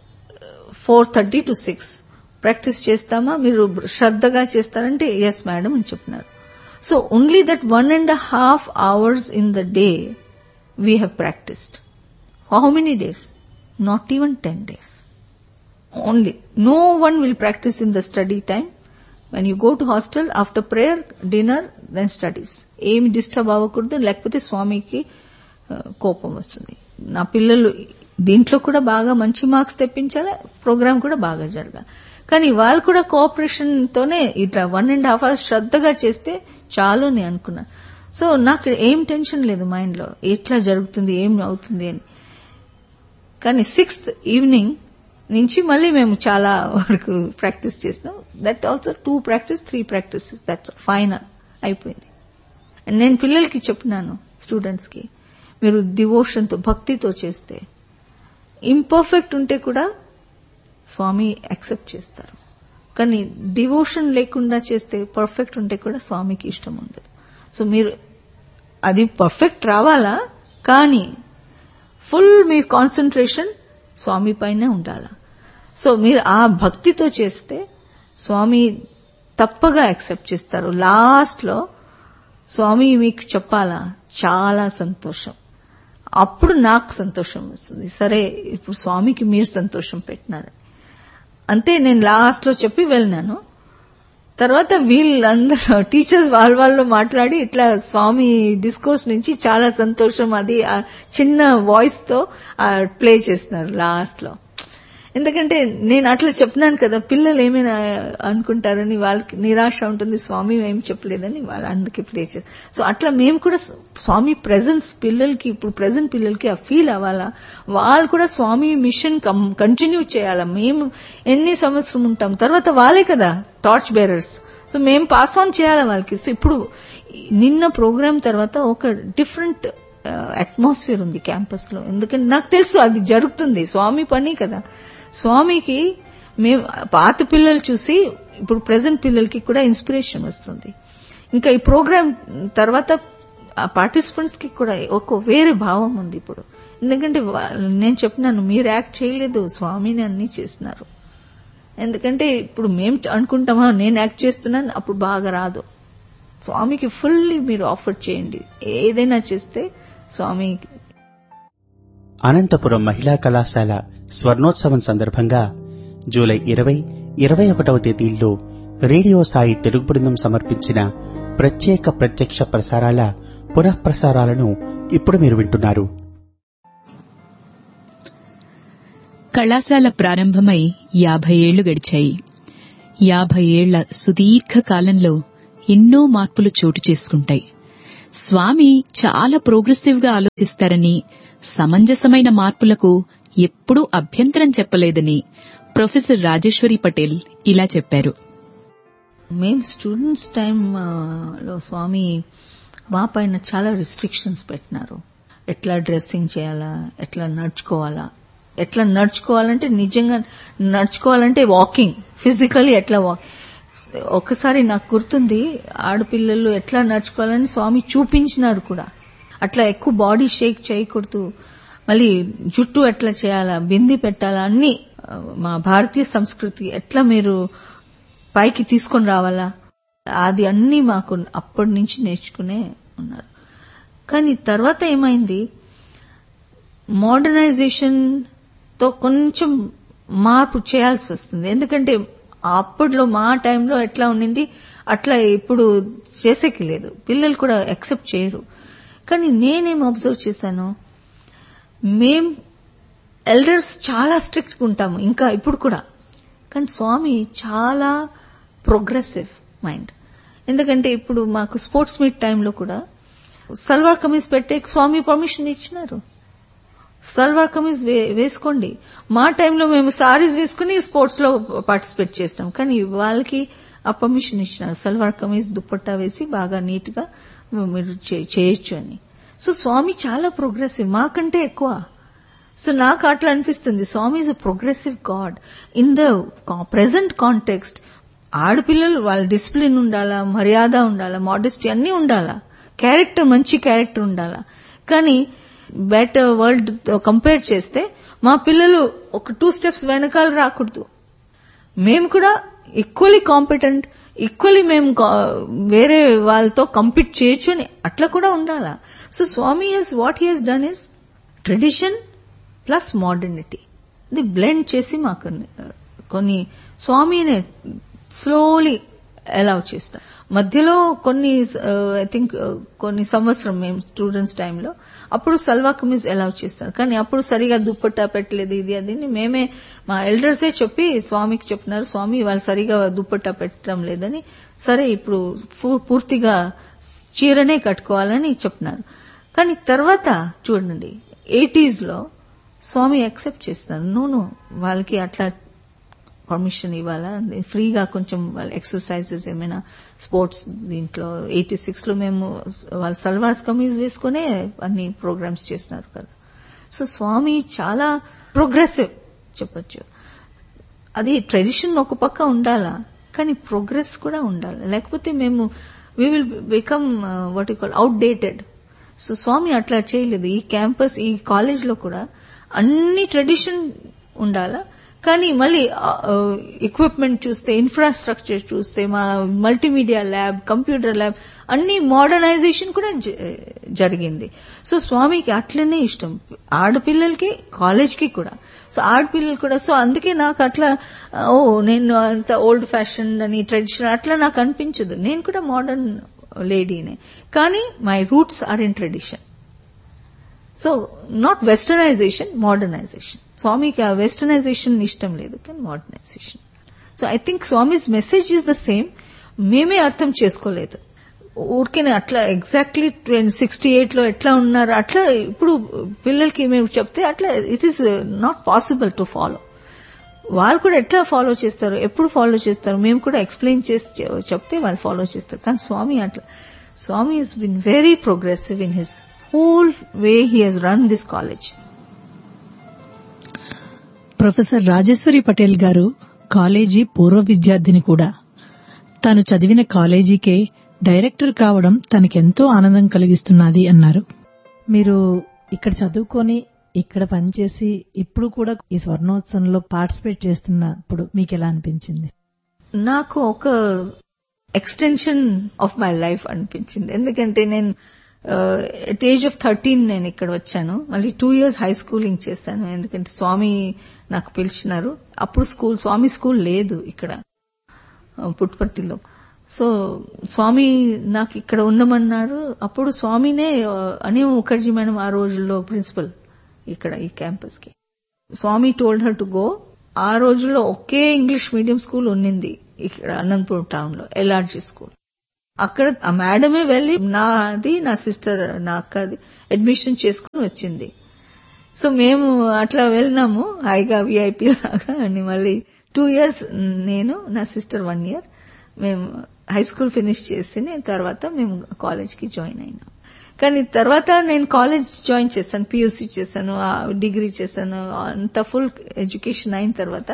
four thirty to six practice చేస్తామా మీరు శ్రద్ధగా చేస్తారంటే ఎస్ మేడం అని చెప్పినారు so only that one and half hours in the day we have practised how many days not even ten days only no one will practise in the study time when you go to hostel after prayer dinner then studies ఏమి disturb అవ్వకూడదు లేకపోతే స్వామికి ఆ, కోపం వస్తుంది నా పిల్లలు దీంట్లో కూడా బాగా మంచి మార్క్స్ తెప్పించాలి ప్రోగ్రామ్ కూడా బాగా జరగాలి కానీ వాళ్ళు కూడా కోఆపరేషన్ తోనే ఇట్లా వన్ అండ్ హాఫ్ అవర్స్ శ్రద్ధగా చేస్తే చాలు అని అనుకున్నాను సో నాకు ఏం టెన్షన్ లేదు మైండ్ లో ఎట్లా జరుగుతుంది ఏం అవుతుంది అని కానీ సిక్స్త్ ఈవినింగ్ నుంచి మళ్ళీ మేము చాలా వరకు ప్రాక్టీస్ చేసినాం that also two practice three practices that's final అయిపోయింది And నేను పిల్లలకి చెప్పినాను స్టూడెంట్స్ కి మీరు డివోషన్తో భక్తితో చేస్తే ఇంపర్ఫెక్ట్ ఉంటే కూడా స్వామి యాక్సెప్ట్ చేస్తారు కానీ డివోషన్ లేకుండా చేస్తే పర్ఫెక్ట్ ఉంటే కూడా స్వామికి ఇష్టం ఉండదు సో మీరు అది పర్ఫెక్ట్ రావాలా కానీ ఫుల్ మీ కాన్సన్ట్రేషన్ స్వామి పైనే ఉండాలా సో మీరు ఆ భక్తితో చేస్తే స్వామి తప్పగా యాక్సెప్ట్ చేస్తారు లాస్ట్ లో స్వామి మీకు చెప్పాలా చాలా సంతోషం అప్పుడు నాకు సంతోషం వస్తుంది సరే ఇప్పుడు స్వామికి మీరు సంతోషం పెట్టినారు అంతే నేను లాస్ట్ లో చెప్పి వెళ్ళినాను తర్వాత వీళ్ళందరూ టీచర్స్ వాళ్ళ వాళ్ళు మాట్లాడి ఇట్లా స్వామి డిస్కోర్స్ నుంచి చాలా సంతోషం అది ఆ చిన్న వాయిస్ తో ప్లే చేస్తున్నారు లాస్ట్ లో ఎందుకంటే నేను అట్లా చెప్పినాను కదా పిల్లలు ఏమైనా అనుకుంటారని వాళ్ళకి నిరాశ ఉంటుంది స్వామి ఏం చెప్పలేదని వాళ్ళు అందుకే ప్లే చేస్తారు సో అట్లా మేము కూడా స్వామి ప్రెజెన్స్ పిల్లలకి ఇప్పుడు ప్రెజెంట్ పిల్లలకి ఆ ఫీల్ అవ్వాలా వాళ్ళు కూడా స్వామి మిషన్ కంటిన్యూ చేయాలా మేము ఎన్ని సంవత్సరం ఉంటాం తర్వాత వాళ్ళే కదా టార్చ్ బేరర్స్ సో మేము పాస్ ఆన్ చేయాలి వాళ్ళకి సో ఇప్పుడు నిన్న ప్రోగ్రామ్ తర్వాత ఒక డిఫరెంట్ అట్మాస్ఫియర్ ఉంది క్యాంపస్ లో ఎందుకంటే నాకు తెలుసు అది జరుగుతుంది స్వామి పని కదా స్వామికి మేము పాత పిల్లలు చూసి ఇప్పుడు ప్రెసెంట్ పిల్లలకి కూడా ఇన్స్పిరేషన్ వస్తుంది ఇంకా ఈ ప్రోగ్రామ్ తర్వాత పార్టిసిపెంట్స్ కి కూడా ఒక వేరే భావం ఉంది ఇప్పుడు ఎందుకంటే నేను చెప్పినాను మీరు యాక్ట్ చేయలేదు స్వామిని అన్ని చేసినారు ఎందుకంటే ఇప్పుడు మేము అనుకుంటామా నేను యాక్ట్ చేస్తున్నాను అప్పుడు బాగా రాదు స్వామికి ఫుల్లీ మీరు ఆఫర్ చేయండి ఏదైనా చేస్తే స్వామి అనంతపురం మహిళా కళాశాల స్వర్ణోత్సవం సందర్భంగా జూలై ఇరవై ఇరవై ఒకటవ తేదీల్లో రేడియో సాయి తెలుగు బృందం సమర్పించిన ప్రత్యేక ప్రత్యక్ష ప్రసారాల పునఃప్రసారాలను ఇప్పుడు మీరు వింటున్నారు కళాశాల ప్రారంభమై యాభై ఏళ్లు గడిచాయి యాభై ఏళ్ల సుదీర్ఘ కాలంలో ఎన్నో మార్పులు చోటు చేసుకుంటాయి స్వామి చాలా ప్రోగ్రెసివ్ గా ఆలోచిస్తారని సమంజసమైన మార్పులకు ఎప్పుడూ అభ్యంతరం చెప్పలేదని ప్రొఫెసర్ రాజేశ్వరి పటేల్ ఇలా చెప్పారు మేము స్టూడెంట్స్ టైం లో స్వామి మా పైన చాలా రిస్ట్రిక్షన్స్ పెట్టినారు ఎట్లా డ్రెస్సింగ్ చేయాలా ఎట్లా నడుచుకోవాలా ఎట్లా నడుచుకోవాలంటే నిజంగా నడుచుకోవాలంటే వాకింగ్ ఫిజికలీ ఎట్లా వాక్ ఒకసారి నాకు గుర్తుంది ఆడపిల్లలు ఎట్లా నడుచుకోవాలని స్వామి చూపించినారు కూడా అట్లా ఎక్కువ బాడీ షేక్ చేయకూడదు మళ్ళీ జుట్టు ఎట్లా చేయాలా బింది పెట్టాలా అన్ని ఆ, మా భారతీయ సంస్కృతి ఎట్లా మీరు పైకి తీసుకొని రావాలా అది అన్ని మాకు అప్పటి నుంచి నేర్చుకునే ఉన్నారు కానీ తర్వాత ఏమైంది మోడర్నైజేషన్ తో కొంచెం మార్పు చేయాల్సి వస్తుంది ఎందుకంటే అప్పట్లో మా టైంలో ఎట్లా ఉండింది అట్లా ఇప్పుడు చేసేకి లేదు పిల్లలు కూడా యాక్సెప్ట్ చేయరు కానీ నేనేం అబ్జర్వ్ చేశాను మేం ఎల్డర్స్ చాలా స్ట్రిక్ట్ ఉంటాము ఇంకా ఇప్పుడు కూడా కానీ స్వామి చాలా ప్రోగ్రెసివ్ మైండ్ ఎందుకంటే ఇప్పుడు మాకు స్పోర్ట్స్ మీట్ టైంలో కూడా సల్వార్ కమీజ్ పెట్టే స్వామి పర్మిషన్ ఇచ్చినారు సల్వార్ కమీజ్ వే- వేసుకోండి మా టైంలో మేము సారీస్ వేసుకుని స్పోర్ట్స్ లో పార్టిసిపేట్ చేసినాం కానీ వాళ్ళకి ఆ పర్మిషన్ ఇచ్చినారు సల్వార్ కమీజ్ దుప్పట్టా వేసి బాగా నీట్ గా మీరు చే- చేయొచ్చు అని సో స్వామి చాలా ప్రోగ్రెసివ్ మాకంటే ఎక్కువ సో నాకు అట్లా అనిపిస్తుంది Swami is a progressive god in the present context ఆడపిల్లలు వాళ్ళ డిసిప్లిన్ ఉండాలా మర్యాద ఉండాలా మోడెస్టీ అన్నీ ఉండాలా క్యారెక్టర్ మంచి క్యారెక్టర్ ఉండాలా కానీ బెటర్ వరల్డ్ కంపేర్ చేస్తే మా పిల్లలు ఒక టూ స్టెప్స్ వెనకాల రాకూడదు మేము కూడా ఈక్వలీ కాంపిటెంట్ ఈక్వలీ మేము కా- వేరే వాళ్ళతో కంపీట్ చేయొచ్చు అని అట్లా కూడా ఉండాలా so Swami he's what he he's done is tradition plus modernity ఇది బ్లెండ్ చేసి మాకు uh, కొన్ని స్వామిని స్లోలీ అలౌ చేస్తాం మధ్యలో కొన్ని ఐ థింక్ కొన్ని సంవత్సరం మేము స్టూడెంట్స్ టైంలో అప్పుడు సల్వా కమీజ్ అలౌ చేస్తారు కానీ అప్పుడు సరిగా దుప్పట్టా పెట్టలేదు ఇది అది అని మేమే మా ఎల్డర్సే చెప్పి స్వామికి చెప్పినారు స్వామి వాళ్ళు సరిగా దుప్పట్టా పెట్టడం లేదని సరే ఇప్పుడు ఫు- పూర్తిగా చీరనే కట్టుకోవాలని చెప్పినారు కానీ తర్వాత చూడండి ఎయిటీస్ లో స్వామి యాక్సెప్ట్ చేస్తున్నారు నూను వాళ్ళకి అట్లా పర్మిషన్ ఇవ్వాలా ఫ్రీగా కొంచెం వాళ్ళ ఎక్సర్సైజెస్ ఏమైనా స్పోర్ట్స్ దీంట్లో ఎయిటీ సిక్స్ లో మేము వాళ్ళ సల్వార్స్ కమీజ్ వేసుకునే అన్ని ప్రోగ్రామ్స్ చేసినారు కదా సో స్వామి చాలా ప్రోగ్రెసివ్ చెప్పొచ్చు అది ట్రెడిషన్ ఒక పక్క ఉండాలా కానీ ప్రోగ్రెస్ కూడా ఉండాలి లేకపోతే మేము we will become what call outdated so Swami అట్లా చేయలేదు ఈ క్యాంపస్ ఈ కాలేజ్ లో కూడా అన్ని ట్రెడిషన్ ఉండాలా కానీ మళ్ళీ ఎక్విప్మెంట్ చూస్తే ఇన్ఫ్రాస్ట్రక్చర్ చూస్తే మా మల్టీమీడియా ల్యాబ్ కంప్యూటర్ ల్యాబ్ అన్ని మోడర్నైజేషన్ కూడా జ- జరిగింది సో స్వామికి అట్లనే ఇష్టం ఆడపిల్లలకి కాలేజ్కి కూడా సో ఆడపిల్లలు కూడా సో అందుకే నాకు అట్లా ఓ నేను అంత ఓల్డ్ ఫ్యాషన్ అని ట్రెడిషన్ అట్లా నాకు అనిపించదు నేను కూడా మోడర్న్ లేడీనే కానీ my roots are in tradition so not westernisation modernisation స్వామికి ఆ వెస్టర్నైజేషన్ ఇష్టం లేదు కానీ modernisation so I think Swami's message is the same మేమే అర్థం చేసుకోలేదు ఊరికేనే అట్లా ఎగ్జాక్ట్లీ సిక్స్టీ ఎయిట్ లో ఎట్లా ఉన్నారు అట్లా ఇప్పుడు పిల్లలకి మేము చెప్తే అట్లా it is not possible to follow వాళ్ళు కూడా ఎట్లా ఫాలో చేస్తారు ఎప్పుడు ఫాలో చేస్తారు మేము కూడా ఎక్స్ప్లెయిన్ చేసి చె- చెప్తే వాళ్ళు ఫాలో చేస్తారు కానీ స్వామి అట్లా Swami he's been very progressive in his whole way he he's run this college professor Rajeshwari Patel garu కాలేజీ పూర్వ విద్యార్థిని కూడా తాను చదివిన కాలేజీకే డైరెక్టర్ కావడం తనకెంతో ఆనందం కలిగిస్తున్నది అన్నారు మీరు ఇక్కడ చదువుకొని ఇక్కడ పనిచేసి ఇప్పుడు కూడా ఈ స్వర్ణోత్సవంలో పార్టిసిపేట్ చేస్తున్నప్పుడు మీకు ఎలా అనిపించింది నాకు ఒక ఎక్స్టెన్షన్ ఆఫ్ మై లైఫ్ అనిపించింది ఎందుకంటే నేను ఎట్ ఏజ్ ఆఫ్ థర్టీన్ నేను ఇక్కడ వచ్చాను మళ్ళీ టూ ఇయర్స్ హై స్కూలింగ్ చేశాను ఎందుకంటే స్వామి నాకు పిలిచినారు అప్పుడు స్కూల్ స్వామి స్కూల్ లేదు ఇక్కడ ఆ, పుట్టపర్తిలో సో స్వామి నాకు ఇక్కడ ఉండమన్నారు అప్పుడు స్వామినే ఆ, అనిల్ ముఖర్జీ మేడం ఆ రోజుల్లో ప్రిన్సిపల్ ఇక్కడ ఈ క్యాంపస్ కి Swami told her to go ఆ రోజుల్లో ఒకే ఇంగ్లీష్ మీడియం స్కూల్ ఉన్నింది ఇక్కడ అనంతపురం టౌన్ లో ఎల్ఆర్జీ స్కూల్ అక్కడ ఆ మేడమే వెళ్లి నాది నా సిస్టర్ నా అక్కది అడ్మిషన్ చేసుకుని వచ్చింది సో మేము అట్లా వెళ్ళినాము హాయిగా విఐపి లాగా అని మళ్ళీ టూ ఇయర్స్ నేను నా సిస్టర్ వన్ ఇయర్ మేము హై స్కూల్ ఫినిష్ చేసి తర్వాత మేము కాలేజ్కి జాయిన్ అయినాం కానీ తర్వాత నేను కాలేజ్ జాయిన్ చేశాను పియూసీ చేశాను డిగ్రీ చేశాను అంత ఫుల్ ఎడ్యుకేషన్ అయిన తర్వాత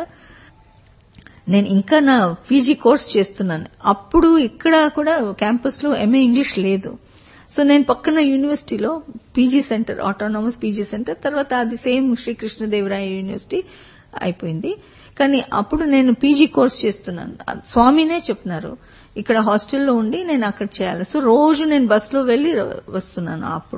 నేను ఇంకా నా పీజీ కోర్స్ చేస్తున్నాను అప్పుడు ఇక్కడ కూడా క్యాంపస్ లో ఎంఏ ఇంగ్లీష్ లేదు సో నేను పక్కన యూనివర్సిటీలో PG centre autonomous PG centre తర్వాత అది సేమ్ శ్రీకృష్ణదేవరాయ యూనివర్సిటీ అయిపోయింది కానీ అప్పుడు నేను పీజీ కోర్స్ చేస్తున్నాను స్వామినే చెప్పినారు ఇక్కడ హాస్టల్లో ఉండి నేను అక్కడ చేయాలి సో రోజు నేను బస్సులో వెళ్లి వస్తున్నాను అప్పుడు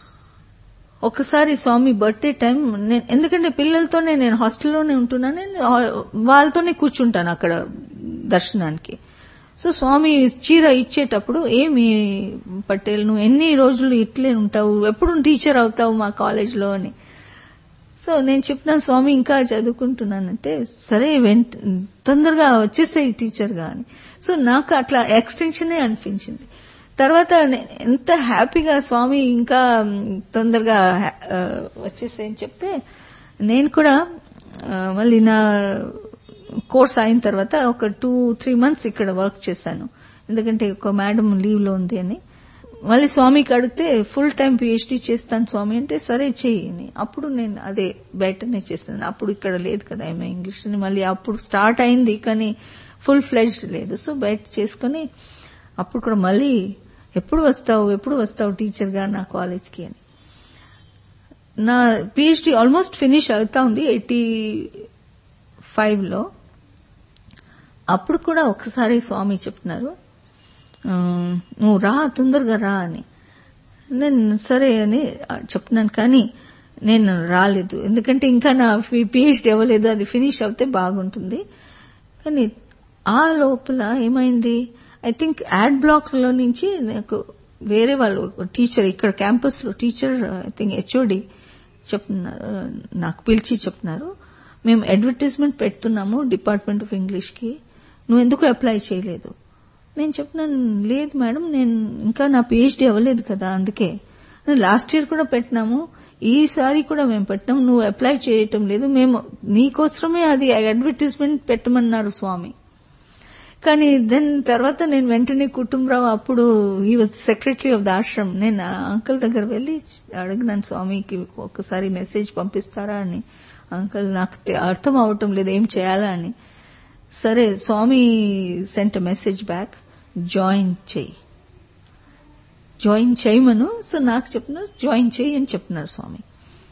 ఒకసారి స్వామి బర్త్డే టైం ఎందుకంటే పిల్లలతోనే నేను హాస్టల్లోనే ఉంటున్నాను వాళ్ళతోనే కూర్చుంటాను అక్కడ దర్శనానికి సో స్వామి చీర ఇచ్చేటప్పుడు ఏమి పటేల్ నువ్వు ఎన్ని రోజులు ఇట్లే ఉంటావు ఎప్పుడు టీచర్ అవుతావు మా కాలేజ్లో అని సో నేను చెప్పినాను స్వామి ఇంకా చదువుకుంటున్నానంటే సరే వెంట తొందరగా వచ్చేసాయి టీచర్గా అని సో నాకు అట్లా ఎక్స్టెన్షనే అనిపించింది తర్వాత ఎంత హ్యాపీగా స్వామి ఇంకా తొందరగా వచ్చేసాయని చెప్తే నేను కూడా మళ్ళీ నా కోర్స్ అయిన తర్వాత ఒక టూ త్రీ మంత్స్ ఇక్కడ వర్క్ చేశాను ఎందుకంటే ఒక మేడం లీవ్ లో ఉంది అని మళ్ళీ స్వామికి అడిగితే ఫుల్ టైం పిహెచ్డీ చేస్తాను స్వామి అంటే సరే చెయ్యి అప్పుడు నేను అదే బయటనే చేస్తాను అప్పుడు ఇక్కడ లేదు కదా ఏమో ఇంగ్లీష్ అని మళ్ళీ అప్పుడు స్టార్ట్ అయింది కానీ ఫుల్ ఫ్లెజ్డ్ లేదు సో బయట చేసుకుని అప్పుడు కూడా మళ్ళీ ఎప్పుడు వస్తావు ఎప్పుడు వస్తావు టీచర్గా నా కాలేజ్కి అని నా పిహెచ్డీ ఆల్మోస్ట్ ఫినిష్ అవుతా ఉంది ఎయిటీ ఫైవ్ లో అప్పుడు కూడా ఒకసారి స్వామి చెప్తున్నారు నువ్వు రా తొందరగా రా అని నేను సరే అని చెప్తున్నాను కానీ నేను రాలేదు ఎందుకంటే ఇంకా నా పిహెచ్డీ అవ్వలేదు అది ఫినిష్ అవుతే బాగుంటుంది కానీ ఆ లోపల ఏమైంది ఐ థింక్ యాడ్ బ్లాక్ లో నుంచి నాకు వేరే వాళ్ళు టీచర్ ఇక్కడ క్యాంపస్ లో టీచర్ ఐ థింక్ హెచ్ఓడి చెప్తున్నారు నాకు పిలిచి చెప్తున్నారు మేము అడ్వర్టైజ్మెంట్ పెడుతున్నాము డిపార్ట్మెంట్ ఆఫ్ ఇంగ్లీష్ కి నువ్వు ఎందుకు అప్లై చేయలేదు నేను చెప్పినాను లేదు మేడం నేను ఇంకా నా పిహెచ్డీ అవ్వలేదు కదా అందుకే లాస్ట్ ఇయర్ కూడా పెట్టినాము ఈసారి కూడా మేము పెట్టినాము నువ్వు అప్లై చేయటం లేదు మేము నీకోసమే అది అడ్వర్టైజ్మెంట్ పెట్టమన్నారు స్వామి కానీ దెన్ తర్వాత నేను వెంటనే కుటుంబరావు అప్పుడు ఈ was secretary of the ashram నేను అంకుల్ దగ్గర వెళ్లి అడిగినాను స్వామికి ఒకసారి మెసేజ్ పంపిస్తారా అని అంకుల్ నాకు అర్థం అవటం లేదు ఏం చేయాలా అని సరే Swami sent message back join చేయి జాయిన్ చేయమను సో నాకు చెప్పినారు జాయిన్ చేయి అని చెప్పినారు స్వామి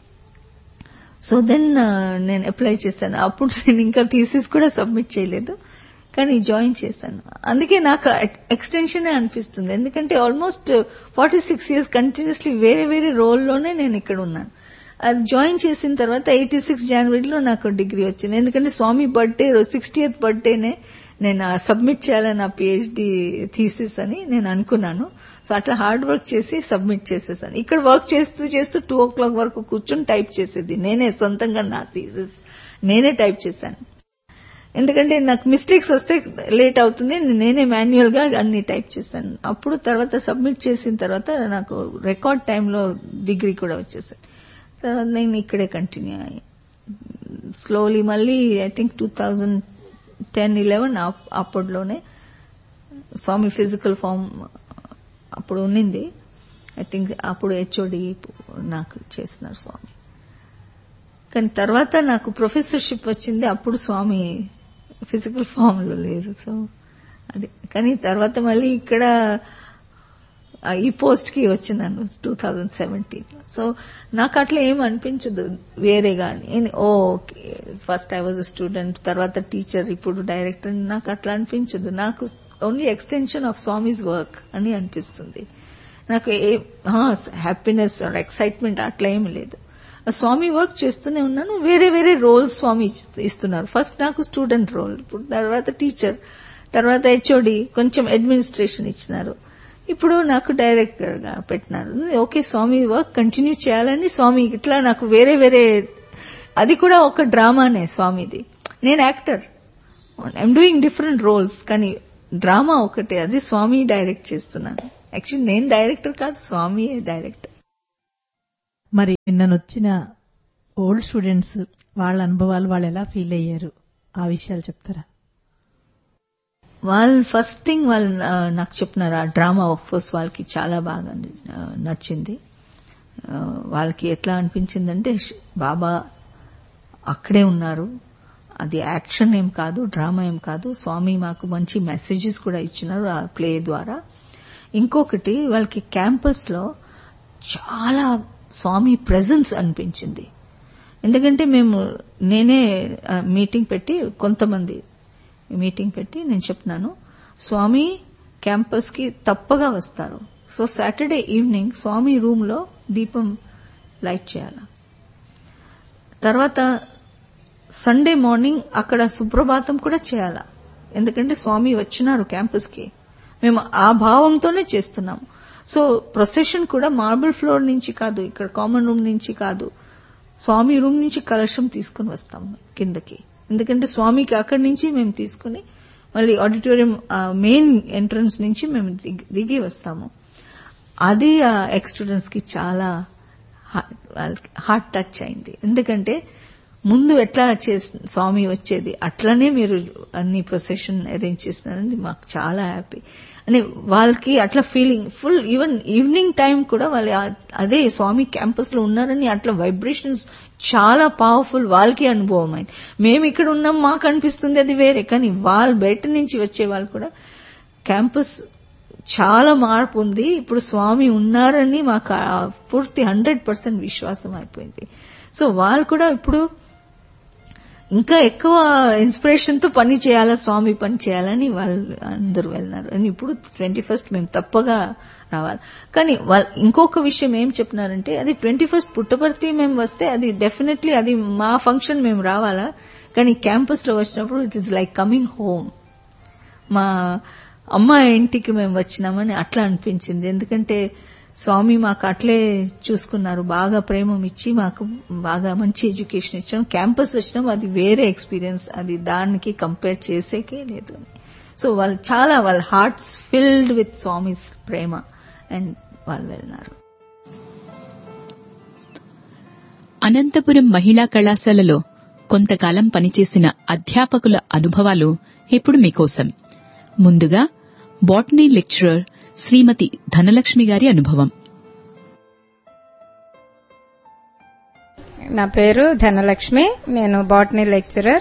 సో దెన్ నేను అప్లై చేశాను అప్పుడు నేను ఇంకా థీసిస్ కూడా సబ్మిట్ చేయలేదు కానీ జాయిన్ చేశాను అందుకే నాకు ఎక్స్టెన్షనే అనిపిస్తుంది ఎందుకంటే almost forty six years continuously వేరే వేరే రోల్లోనే నేను ఇక్కడ ఉన్నాను అది జాయిన్ చేసిన తర్వాత ఎయిటీ సిక్స్ జనవరిలో నాకు డిగ్రీ వచ్చింది ఎందుకంటే స్వామి బర్త్డే సిక్స్టీయత్ బర్త్డేనే నేను సబ్మిట్ చేయాలని నా పిహెచ్డి థీసిస్ అని నేను అనుకున్నాను సో అట్లా హార్డ్ వర్క్ చేసి సబ్మిట్ చేసేసాను ఇక్కడ వర్క్ చేస్తూ చేస్తూ టూ ఓ క్లాక్ వరకు కూర్చొని టైప్ చేసేది నేనే సొంతంగా నా థీసిస్ నేనే టైప్ చేశాను ఎందుకంటే నాకు మిస్టేక్స్ వస్తే లేట్ అవుతుంది నేనే మాన్యువల్ గా అన్ని టైప్ చేశాను అప్పుడు తర్వాత సబ్మిట్ చేసిన తర్వాత నాకు రికార్డ్ టైంలో డిగ్రీ కూడా వచ్చేసాను తర్వాత నేను ఇక్కడే కంటిన్యూ అయ్యి స్లోలీ మళ్ళీ I think two thousand ten eleven అప్పట్లోనే స్వామి ఫిజికల్ ఫామ్ అప్పుడు ఉన్నింది ఐ థింక్ అప్పుడు హెచ్ఓడి నాకు చేసినారు స్వామి కానీ తర్వాత నాకు ప్రొఫెసర్షిప్ వచ్చింది అప్పుడు స్వామి ఫిజికల్ ఫామ్ లో లేరు సో అది కానీ తర్వాత మళ్ళీ ఇక్కడ ఈ పోస్ట్ కి వచ్చినాను టూ థౌజండ్ సెవెంటీన్ సో నాకు అట్లా ఏం అనిపించదు వేరే కానీ oh first I was student తర్వాత టీచర్ ఇప్పుడు డైరెక్టర్ నాకు అట్లా అనిపించదు నాకు only extension of Swami's work అని అనిపిస్తుంది నాకు ఏ హ్యాపీనెస్ ఎక్సైట్మెంట్ అట్లా ఏమి లేదు స్వామి వర్క్ చేస్తూనే ఉన్నాను వేరే వేరే రోల్స్ స్వామి ఇస్తున్నారు ఫస్ట్ నాకు స్టూడెంట్ రోల్ ఇప్పుడు తర్వాత టీచర్ తర్వాత హెచ్ఓడి కొంచెం అడ్మినిస్ట్రేషన్ ఇచ్చినారు ఇప్పుడు నాకు డైరెక్టర్ గా పెట్టినారు ఓకే స్వామి వర్క్ కంటిన్యూ చేయాలని స్వామి ఇట్లా నాకు వేరే వేరే అది కూడా ఒక డ్రామానే స్వామిది నేను actor I'm doing different roles కానీ డ్రామా ఒకటే అది స్వామి డైరెక్ట్ చేస్తున్నాను యాక్చువల్లీ నేను డైరెక్టర్ కాదు స్వామి డైరెక్టర్ మరి నిన్ననొచ్చిన ఓల్డ్ స్టూడెంట్స్ వాళ్ళ అనుభవాలు వాళ్ళు ఎలా ఫీల్ అయ్యారు ఆ విషయాలు చెప్తారా వాళ్ళు ఫస్ట్ థింగ్ వాళ్ళు ఆ, నాకు చెప్పినారు ఆ డ్రామా ఆఫ్ కోర్స్ వాళ్ళకి చాలా బాగా ఆ, నచ్చింది ఆ, వాళ్ళకి ఎట్లా అనిపించిందంటే ష్- బాబా అక్కడే ఉన్నారు అది యాక్షన్ ఏం కాదు డ్రామా ఏం కాదు స్వామి మాకు మంచి మెసేజెస్ కూడా ఇచ్చినారు ఆ ప్లే ద్వారా ఇంకొకటి వాళ్ళకి క్యాంపస్ లో చాలా స్వామి ప్రెజెన్స్ అనిపించింది ఎందుకంటే మేము నేనే మీటింగ్ పెట్టి కొంతమంది మీటింగ్ పెట్టి నేను చెప్పినాను స్వామి క్యాంపస్ కి తప్పగా వస్తారు so Saturday evening Swami room లో దీపం లైట్ చేయాలి తర్వాత సండే మార్నింగ్ అక్కడ సుప్రభాతం కూడా చేయాలా ఎందుకంటే స్వామి వచ్చినారు క్యాంపస్ కి మేము ఆ భావంతోనే చేస్తున్నాము సో ప్రొసెషన్ కూడా మార్బుల్ ఫ్లోర్ నుంచి కాదు ఇక్కడ కామన్ రూమ్ నుంచి కాదు స్వామి రూమ్ నుంచి కలశం తీసుకుని వస్తాం కిందకి ఎందుకంటే స్వామికి అక్కడి నుంచి మేము తీసుకుని మళ్ళీ ఆడిటోరియం మెయిన్ ఎంట్రన్స్ నుంచి మేము దిగి- దిగి వస్తాము అది ఆ ఎక్స్ స్టూడెంట్స్ కి చాలా హార్ట్ టచ్ అయింది ఎందుకంటే ముందు ఎట్లా చేసి స్వామి వచ్చేది అట్లనే మీరు అన్ని ప్రొసెషన్ అరేంజ్ చేసినారని మాకు చాలా హ్యాపీ అని వాళ్ళకి అట్లా feeling full even evening time కూడా వాళ్ళు ఆ- అదే స్వామి క్యాంపస్ లో ఉన్నారని అట్లా వైబ్రేషన్స్ చాలా పవర్ఫుల్ వాళ్ళకి అనుభవం అయింది మేము ఇక్కడ ఉన్నాం మాకు అనిపిస్తుంది అది వేరే కానీ వాళ్ళు బయట నుంచి వచ్చే వాళ్ళు కూడా క్యాంపస్ చాలా మార్పు ఉంది ఇప్పుడు స్వామి ఉన్నారని మాకు ఆ పూర్తి హండ్రెడ్ పర్సెంట్ విశ్వాసం అయిపోయింది సో వాళ్ళు కూడా ఇప్పుడు ఇంకా ఎక్కువ ఇన్స్పిరేషన్ తో పని చేయాలా స్వామి పని చేయాలని వాళ్ళు అందరూ వెళ్ళినారు అని ఇప్పుడు ట్వంటీ ఫస్ట్ మేము తప్పగా రావాలి కానీ వాళ్ళ- ఇంకొక విషయం ఏం చెప్పినారంటే అది ట్వంటీ ఫస్ట్ పుట్టపర్తి మేము వస్తే అది డెఫినెట్లీ అది మా ఫంక్షన్ మేము రావాలా కానీ క్యాంపస్ లో వచ్చినప్పుడు it is like coming home మా అమ్మ ఇంటికి మేము వచ్చినామని అట్లా అనిపించింది ఎందుకంటే స్వామి మాకు అట్లే చూసుకున్నారు బాగా ప్రేమం ఇచ్చి మాకు బాగా మంచి ఎడ్యుకేషన్ ఇచ్చాం క్యాంపస్ వచ్చినాం అది వేరే ఎక్స్పీరియన్స్ అది దానికి కంపేర్ చేసేకే లేదు సో వాళ్ళు చాలా వాళ్ళ హార్ట్స్ ఫిల్డ్ విత్ స్వామిస్ ప్రేమ అండ్ వాళ్ళు వెళ్ళినారు అనంతపురం మహిళా కళాశాలలో కొంతకాలం పనిచేసిన అధ్యాపకుల అనుభవాలు ఇప్పుడు మీకోసం ముందుగా బాటనీ లెక్చరర్ శ్రీమతి ధనలక్ష్మి గారి అనుభవం నా పేరు ధనలక్ష్మి నేను botany lecturer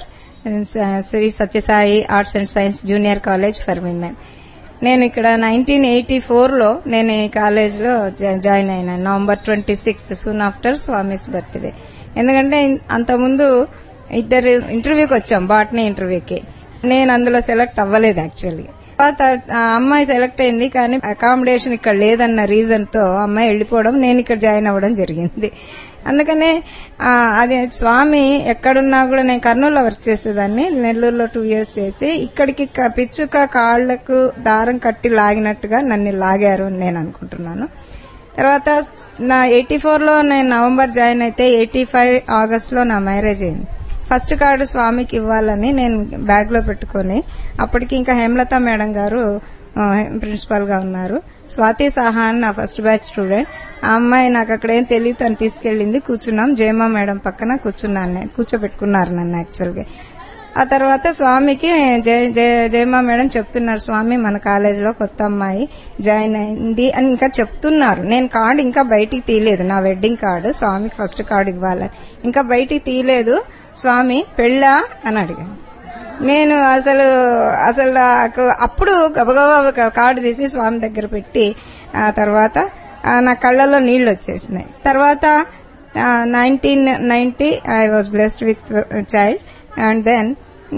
Shri Sathya Sai arts and science junior college for women నేను ఇక్కడ నైన్టీన్ ఎయిటీ లో నేను ఈ కాలేజ్లో జాయిన్ అయినాను November twenty sixth soon after Swami's birthday ఎందుకంటే అంతకుముందు ఇద్దరు ఇంటర్వ్యూకి వచ్చాం బాటనీ ఇంటర్వ్యూకి నేను అందులో సెలెక్ట్ అవ్వలేదు యాక్చువల్లీ తర్వాత ఆ అమ్మాయి సెలెక్ట్ అయింది కానీ అకామిడేషన్ ఇక్కడ లేదన్న రీజన్ తో అమ్మాయి వెళ్ళిపోవడం నేను ఇక్కడ జాయిన్ అవ్వడం జరిగింది అందుకనే ఆ, అది స్వామి ఎక్కడున్నా కూడా నేను కర్నూలులో వర్క్ చేసేదాన్ని నెల్లూరులో టూ ఇయర్స్ చేసి ఇక్కడికి క- పిచ్చుక కాళ్లకు దారం కట్టి లాగినట్టుగా నన్ను లాగారు అని నేను అనుకుంటున్నాను తర్వాత నా ఎయిటీ లో నేను నవంబర్ జాయిన్ అయితే ఎయిటీ ఫైవ్ ఆగస్ట్ లో నా మ్యారేజ్ అయింది ఫస్ట్ కార్డు స్వామికి ఇవ్వాలని నేను బ్యాగ్ లో పెట్టుకుని అప్పటికి ఇంకా హేమలత మేడం గారు ప్రిన్సిపాల్ గా ఉన్నారు స్వాతి సాహా అని నా ఫస్ట్ బ్యాచ్ స్టూడెంట్ ఆ అమ్మాయి నాకు అక్కడ ఏం తెలియదు తను తీసుకెళ్ళింది కూర్చున్నాం జయమా మేడం పక్కన కూర్చున్నాను నేను కూర్చోబెట్టుకున్నారు నన్ను యాక్చువల్ గా ఆ తర్వాత స్వామికి జయ జయ- జయమా మేడం చెప్తున్నారు స్వామి మన కాలేజీలో కొత్త అమ్మాయి జాయిన్ అయింది అని ఇంకా చెప్తున్నారు నేను కార్డు ఇంకా బయటికి తీయలేదు నా వెడ్డింగ్ కార్డు స్వామికి ఫస్ట్ కార్డు ఇవ్వాలి ఇంకా బయటికి తీయలేదు స్వామి పెళ్ళా అని అడిగాను నేను అసలు అసలు నాకు అప్పుడు గబగబా ఒక కార్డు తీసి స్వామి దగ్గర పెట్టి ఆ తర్వాత ఆ, నా కళ్ళల్లో నీళ్లు వచ్చేసినాయి తర్వాత nineteen ninety I was blessed with child and then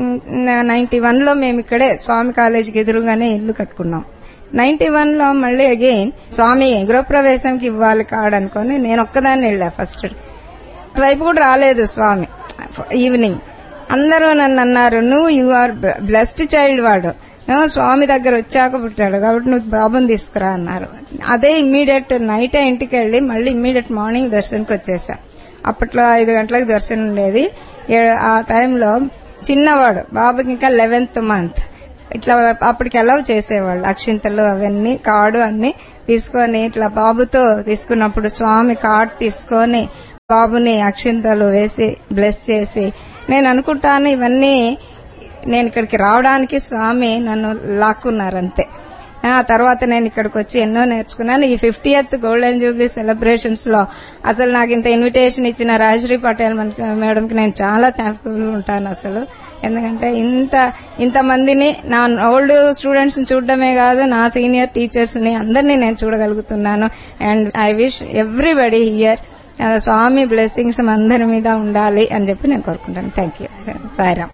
ninety one లో మేము ఇక్కడే స్వామి కాలేజీకి ఎదురుగానే ఇల్లు కట్టుకున్నాం నైన్టీ వన్ లో మళ్ళీ అగైన్ స్వామి గృహప్రవేశంకి ఇవ్వాలి కార్డు అనుకొని నేను ఒక్కదాన్ని వెళ్ళా ఫస్ట్ అటువైపు కూడా రాలేదు స్వామి ఈవినింగ్ అందరూ నన్ను అన్నారు నువ్వు యు ఆర్ బ్లెస్డ్ చైల్డ్ వాడు ఆ, స్వామి దగ్గర వచ్చాక పుట్టాడు కాబట్టి నువ్వు బాబుని తీసుకురా అన్నారు అదే ఇమ్మీడియట్ నైట్ ఇంటికి వెళ్ళి మళ్ళీ ఇమ్మీడియట్ మార్నింగ్ దర్శనకి వచ్చేసా అప్పట్లో ఐదు గంటలకు దర్శనం ఉండేది ఏ- ఆ టైంలో చిన్నవాడు బాబుకి ఇంకా లెవెన్త్ మంత్ ఇట్లా అప్పటికి అలౌ చేసేవాళ్ళు అక్షింతలు అవన్నీ కార్డు అన్ని తీసుకొని ఇట్లా బాబుతో తీసుకున్నప్పుడు స్వామి కార్డు తీసుకొని బాబుని అక్షింతలు వేసి బ్లెస్ చేసి నేను అనుకుంటాను ఇవన్నీ నేను ఇక్కడికి రావడానికి స్వామి నన్ను లాక్కున్నారంతే ఆ తర్వాత నేను ఇక్కడికి వచ్చి ఎన్నో నేర్చుకున్నాను ఈ ఫిఫ్టీయత్ గోల్డెన్ జూబ్లీ సెలబ్రేషన్స్ లో అసలు నాకు ఇంత ఇన్విటేషన్ ఇచ్చిన రాజశ్రీ పటేల్ మేడంకి నేను చాలా థ్యాంక్ఫుల్ ఉంటాను అసలు ఎందుకంటే ఇంత ఇంత మందిని నా ఓల్డ్ స్టూడెంట్స్ ని చూడడమే కాదు నా సీనియర్ టీచర్స్ ని అందరినీ నేను చూడగలుగుతున్నాను and I wish everybody here Swami blessings అందరి మీద ఉండాలి అని చెప్పి నేను కోరుకుంటాను thank you Sairam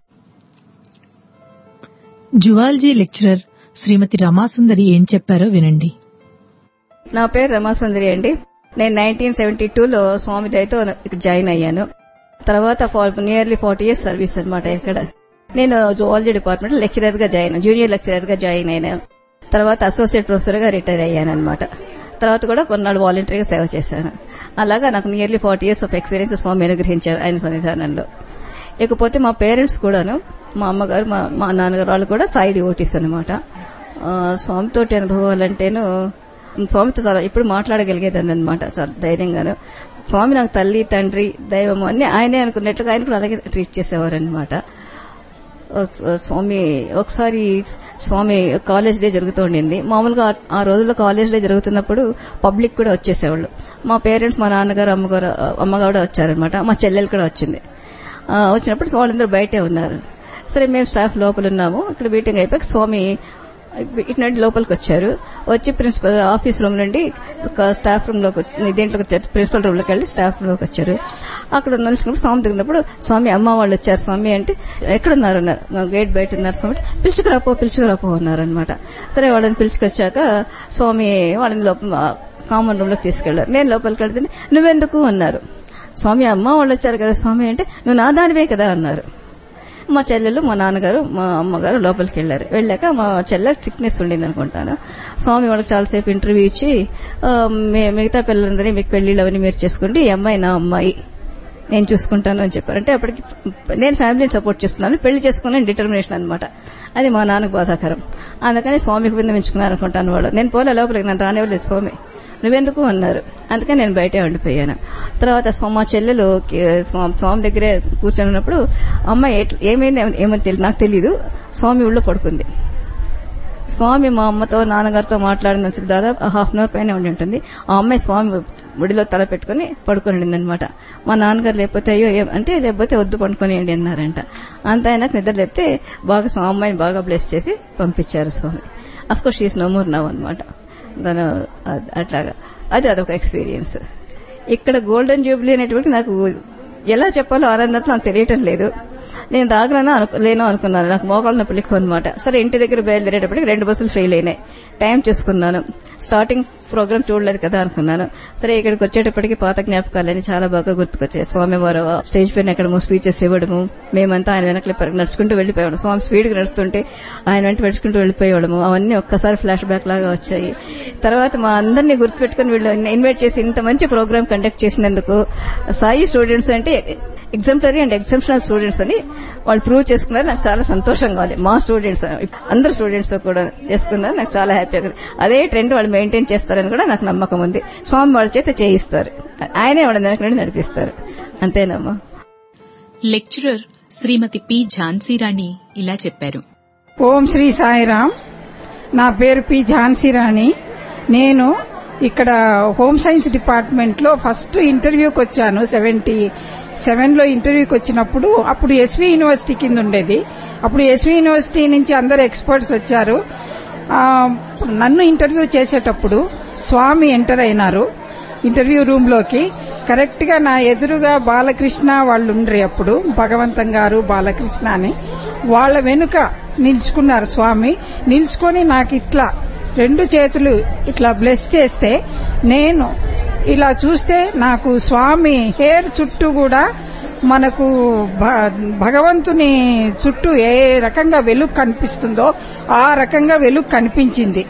zoology lecturer Shrimati Ramasundari ఏం చెప్పారో వినండి నా పేరు రమాసుందరి అండి నేను నైన్టీన్ సెవెంటీ టూలో స్వామి దయతో జాయిన్ అయ్యాను తర్వాత నియర్లీ ఫార్టీ ఇయర్స్ సర్వీస్ అనమాట ఇక్కడ నేను జువాలజీ డిపార్ట్మెంట్ లెక్చరర్ గా జాయిన్ జూనియర్ లెక్చరర్ గా జాయిన్ అయినాను తర్వాత అసోసియేట్ ప్రొఫెసర్ గా రిటైర్ అయ్యాను అనమాట తర్వాత కూడా కొన్నాళ్ళు వాలంటరీగా సేవ చేశాను అలాగా నాకు nearly forty years of experience Swami అనుగ్రహించారు ఆయన సన్నిధానంలో ఇకపోతే మా పేరెంట్స్ కూడాను మా అమ్మగారు మా మా నాన్నగారు వాళ్ళు కూడా సాయి డివోటీస్ అనమాట స్వామితోటి అనుభవాలంటేను స్వామితో చాలా ఇప్పుడు మాట్లాడగలిగేదాన్ని అనమాట చాలా ధైర్యంగాను స్వామి నాకు తల్లి తండ్రి దైవం అన్ని ఆయనే అనుకున్నట్లుగా ఆయన కూడా అలాగే ట్రీట్ చేసేవారు అనమాట స్వామి ఒకసారి స్వామి కాలేజ్ డే జరుగుతూ ఉండింది మామూలుగా ఆ- ఆ రోజుల్లో కాలేజ్ డే జరుగుతున్నప్పుడు పబ్లిక్ కూడా వచ్చేసేవాళ్ళు మా పేరెంట్స్ మా నాన్నగారు అమ్మగారు అమ్మగారు కూడా వచ్చారనమాట మా చెల్లెలు కూడా వచ్చింది ఆ, వచ్చినప్పుడు వాళ్ళందరూ బయటే ఉన్నారు సరే మేము స్టాఫ్ లోపల ఉన్నాము ఇక్కడ మీటింగ్ అయిపోయాక స్వామి ఇటు నుండి లోపలికి వచ్చారు వచ్చి ప్రిన్సిపల్ ఆఫీస్ రూమ్ నుండి ఒక స్టాఫ్ రూమ్ లోకి వచ్చి దీంట్లోకి వచ్చారు ప్రిన్సిపల్ రూమ్ లోకి వెళ్ళి స్టాఫ్ రూమ్ లోకి వచ్చారు అక్కడ నిలిచినప్పుడు స్వామి దిగినప్పుడు స్వామి అమ్మ వాళ్ళు వచ్చారు స్వామి అంటే ఎక్కడున్నారు అన్నారు గేట్ బయట ఉన్నారు స్వామి అంటే, పిలుచుకురాపో పిలుచుకురాపో అన్నారనమాట సరే వాళ్ళని పిలుచుకొచ్చాక స్వామి వాళ్ళని లోపల కామన్ రూమ్ లోకి తీసుకెళ్లారు నేను లోపలికి వెళ్తే నువ్వెందుకు అన్నారు స్వామి అమ్మ వాళ్ళు వచ్చారు కదా స్వామి అంటే నువ్వు నా దానివే కదా అన్నారు మా చెల్లెలు మా నాన్నగారు మా అమ్మగారు లోపలికి వెళ్ళారు వెళ్ళాక మా చెల్లెకి సిక్నెస్ ఉండింది అనుకుంటాను స్వామి వాళ్ళకి చాలాసేపు ఇంటర్వ్యూ ఇచ్చి ఆ, మి- మిగతా పిల్లలందరినీ మీకు పెళ్లిళ్ళు అవన్నీ మీరు చేసుకోండి ఈ అమ్మాయి నా అమ్మాయి నేను చూసుకుంటాను అని చెప్పారు అంటే అప్పటికి నేను ఫ్యామిలీని సపోర్ట్ చేస్తున్నాను పెళ్లి చేసుకున్నాను డిటర్మినేషన్ అనమాట అది మా నాన్నకు బాధాకరం అందుకని స్వామికి విన్నవించుకున్నాను అనుకుంటాను వాళ్ళు నేను పోలే లోపలికి నన్ను రానివ్వలేదు స్వామి నువ్వెందుకు అన్నారు అందుకని నేను బయటే ఉండిపోయాను తర్వాత స్వా- మా చెల్లెలు కి- స్వా- స్వామి దగ్గరే కూర్చొని ఉన్నప్పుడు అమ్మాయి ఎట్ల- ఏమైంది ఏమో తెలియదు నాకు తెలీదు స్వామి ఊళ్ళో పడుకుంది స్వామి మా అమ్మతో నాన్నగారితో మాట్లాడిన దాదాపు హాఫ్ అన్ అవర్ పైన ఉండి ఉంటుంది ఆ అమ్మాయి స్వామి ఒడిలో తల పెట్టుకుని పడుకొని ఉండింది అనమాట మా నాన్నగారు లేకపోతే అయ్యో ఏం అంటే లేకపోతే వద్దు పండుకొనియండి అన్నారంట అంత అయినాక నిద్ర లేపితే బాగా స్వా- అమ్మాయిని బాగా బ్లెస్ చేసి పంపించారు Swami of course she's no more now అనమాట దాని అ- అట్లాగా అది అదొక ఎక్స్పీరియన్స్ ఇక్కడ గోల్డెన్ జూబ్లీ అనేటువంటి నాకు ఎలా చెప్పాలో ఆనందంతో నాకు తెలియటం లేదు నేను రాగలనా అనుకు లేనో అనుకున్నాను నాకు మోకాళ్ళ నొప్పి ఎక్కువ అనమాట సరే ఇంటి దగ్గర బయలుదేరేటప్పటికి రెండు బస్సులు ఫెయిల్ అయినాయి టైం చూసుకున్నాను స్టార్టింగ్ ప్రోగ్రామ్ చూడలేదు కదా అనుకున్నాను సరే ఇక్కడికి వచ్చేటప్పటికి పాత జ్ఞాపకాలని చాలా బాగా గుర్తుకొచ్చాయి స్వామి వారు స్టేజ్ పైన ఎక్కడమో స్పీచెస్ ఇవ్వడము మేమంతా ఆయన వెనకలే పరి- నడుచుకుంటూ వెళ్ళిపోయాము స్వామి స్పీడ్ గా నడుస్తుంటే ఆయన వెంట నడుచుకుంటూ వెళ్ళిపోయేవాళ్ళము అవన్నీ ఒక్కసారి ఫ్లాష్ బ్యాక్ లాగా వచ్చాయి తర్వాత మా అందరినీ గుర్తుపెట్టుకుని వీళ్ళు ఇన్వైట్ చేసి ఇంత మంచి ప్రోగ్రామ్ కండక్ట్ చేసినందుకు సాయి స్టూడెంట్స్ అంటే ఎగ్జాంపులరీ అండ్ ఎగ్జామ్షనల్ స్టూడెంట్స్ అని వాళ్ళు ప్రూవ్ చేసుకున్నారు నాకు చాలా సంతోషంగా ఉంది మా స్టూడెంట్స్ అందరు స్టూడెంట్స్ కూడా చేసుకున్నారు నాకు చాలా హ్యాపీగా ఉంది అదే ట్రెండ్ వాళ్ళు మెయింటైన్ చేస్తారని కూడా నాకు నమ్మకం ఉంది స్వామి వాళ్ళ చేత చేయిస్తారు ఆయనే వాళ్ళ వెనక నుండి నడిపిస్తారు అంతేనమ్మా లెక్చరర్ శ్రీమతి పి ఝాన్సీరాణి ఇలా చెప్పారు ఓం శ్రీ సాయిరామ్ నా పేరు పి ఝాన్సీ రాణి నేను ఇక్కడ హోమ్ సైన్స్ డిపార్ట్మెంట్ లో ఫస్ట్ ఇంటర్వ్యూకి వచ్చాను సెవెంటీ సెవెన్ లో ఇంటర్వ్యూకి వచ్చినప్పుడు అప్పుడు ఎస్వి యూనివర్సిటీ కింద ఉండేది అప్పుడు ఎస్వి యూనివర్సిటీ నుంచి అందరు ఎక్స్పర్ట్స్ వచ్చారు ఆ, నన్ను ఇంటర్వ్యూ చేసేటప్పుడు స్వామి ఎంటర్ అయినారు ఇంటర్వ్యూ రూమ్ లోకి కరెక్ట్ గా నా ఎదురుగా బాలకృష్ణ వాళ్ళు ఉండ్రి అప్పుడు భగవంతం గారు బాలకృష్ణ అని వాళ్ళ వెనుక నిల్చుకున్నారు స్వామి నిల్చుకొని నాకు ఇట్లా రెండు చేతులు ఇట్లా బ్లెస్ చేస్తే నేను ఇలా చూస్తే నాకు స్వామి హెయిర్ చుట్టూ కూడా మనకు భ- భగవంతుని చుట్టూ ఏ రకంగా వెలుగు కనిపిస్తుందో ఆ రకంగా వెలుగు కనిపించింది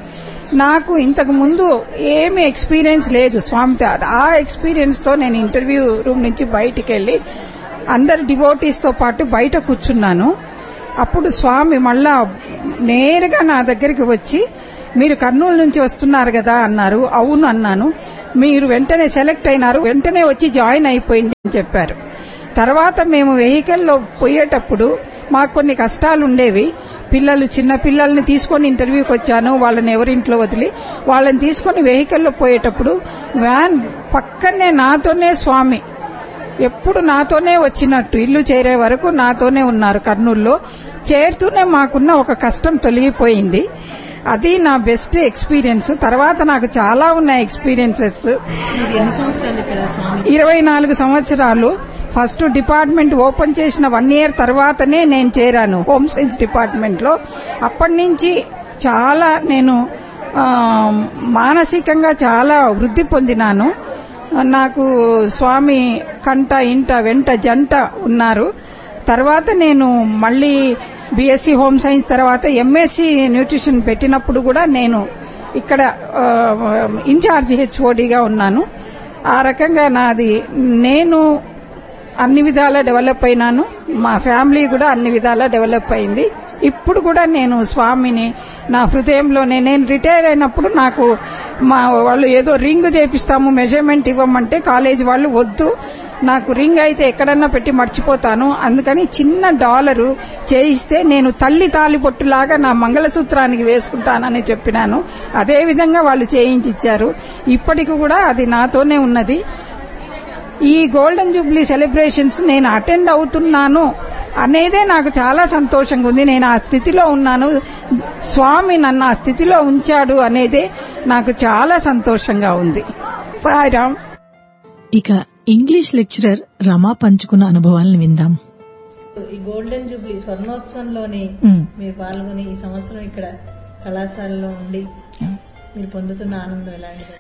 నాకు ఇంతకు ముందు ఏమి ఎక్స్పీరియన్స్ లేదు స్వామితో ఆ ఎక్స్పీరియన్స్ తో నేను ఇంటర్వ్యూ రూమ్ నుంచి బయటికి వెళ్ళి అందరు డివోటీస్ తో పాటు బయట కూర్చున్నాను అప్పుడు స్వామి మళ్ళా నేరుగా నా దగ్గరికి వచ్చి మీరు కర్నూలు నుంచి వస్తున్నారు కదా అన్నారు అవును అన్నాను మీరు వెంటనే సెలెక్ట్ అయినారు వెంటనే వచ్చి జాయిన్ అయిపోయింది అని చెప్పారు తర్వాత మేము వెహికల్లో పోయేటప్పుడు మాకు కొన్ని కష్టాలు ఉండేవి పిల్లలు చిన్న పిల్లల్ని తీసుకొని ఇంటర్వ్యూకి వచ్చాను వాళ్ళని ఎవరింట్లో వదిలి వాళ్ళని తీసుకొని వెహికల్లో పోయేటప్పుడు వ్యాన్ పక్కనే నాతోనే స్వామి ఎప్పుడు నాతోనే వచ్చినట్టు ఇల్లు చేరే వరకు నాతోనే ఉన్నారు కర్నూలులో చేరుతూనే మాకున్న ఒక కష్టం తొలగిపోయింది అది నా బెస్ట్ ఎక్స్పీరియన్స్ తర్వాత నాకు చాలా ఉన్నాయి ఎక్స్పీరియన్సెస్ ఎన్ని సంవత్సరాలు ఇక్కడ స్వామి ఇరవై నాలుగు సంవత్సరాలు ఫస్ట్ డిపార్ట్మెంట్ ఓపెన్ చేసిన వన్ ఇయర్ తర్వాతనే నేను చేరాను హోమ్ సైన్స్ డిపార్ట్మెంట్ లో అప్పటి నుంచి చాలా నేను ఆ, మానసికంగా చాలా వృద్ధి పొందినాను నాకు స్వామి కంట ఇంట వెంట జంట ఉన్నారు తర్వాత నేను మళ్ళీ బీఎస్సీ హోమ్ సైన్స్ తర్వాత ఎంఎస్సీ న్యూట్రిషన్ పెట్టినప్పుడు కూడా నేను ఇక్కడ ఇన్ఛార్జ్ హెచ్ఓడిగా ఉన్నాను ఆ రకంగా నాది నేను అన్ని విధాలా డెవలప్ అయినాను మా ఫ్యామిలీ కూడా అన్ని విధాలా డెవలప్ అయింది ఇప్పుడు కూడా నేను స్వామిని నా హృదయంలోనే నేను రిటైర్ అయినప్పుడు నాకు మా వాళ్ళు ఏదో రింగ్ చేపిస్తాము మెజర్మెంట్ ఇవ్వమంటే కాలేజ్ వాళ్ళు వద్దు నాకు రింగ్ అయితే ఎక్కడన్నా పెట్టి మర్చిపోతాను అందుకని చిన్న డాలరు చేయిస్తే నేను తల్లి తాలిబొట్టులాగా నా మంగళసూత్రానికి వేసుకుంటానని చెప్పినాను అదే విధంగా వాళ్ళు చేయించి ఇచ్చారు ఇప్పటికి కూడా అది నాతోనే ఉన్నది ఈ గోల్డెన్ జూబ్లీ సెలబ్రేషన్స్ నేను అటెండ్ అవుతున్నాను అనేదే నాకు చాలా సంతోషంగా ఉంది నేను ఆ స్థితిలో ఉన్నాను స్వామి నన్ను ఆ స్థితిలో ఉంచాడు అనేదే నాకు చాలా సంతోషంగా ఉంది సాయిరామ్ ఇక ఇంగ్లీష్ లెక్చరర్ రమా పంచుకున్న అనుభవాలను విందాం ఈ గోల్డెన్ జూబ్లీ స్వర్ణోత్సవంలోని మీరు పాల్గొని ఈ సంవత్సరం ఇక్కడ కళాశాలలో ఉండి మీరు పొందుతున్న ఆనందం ఎలాంటిది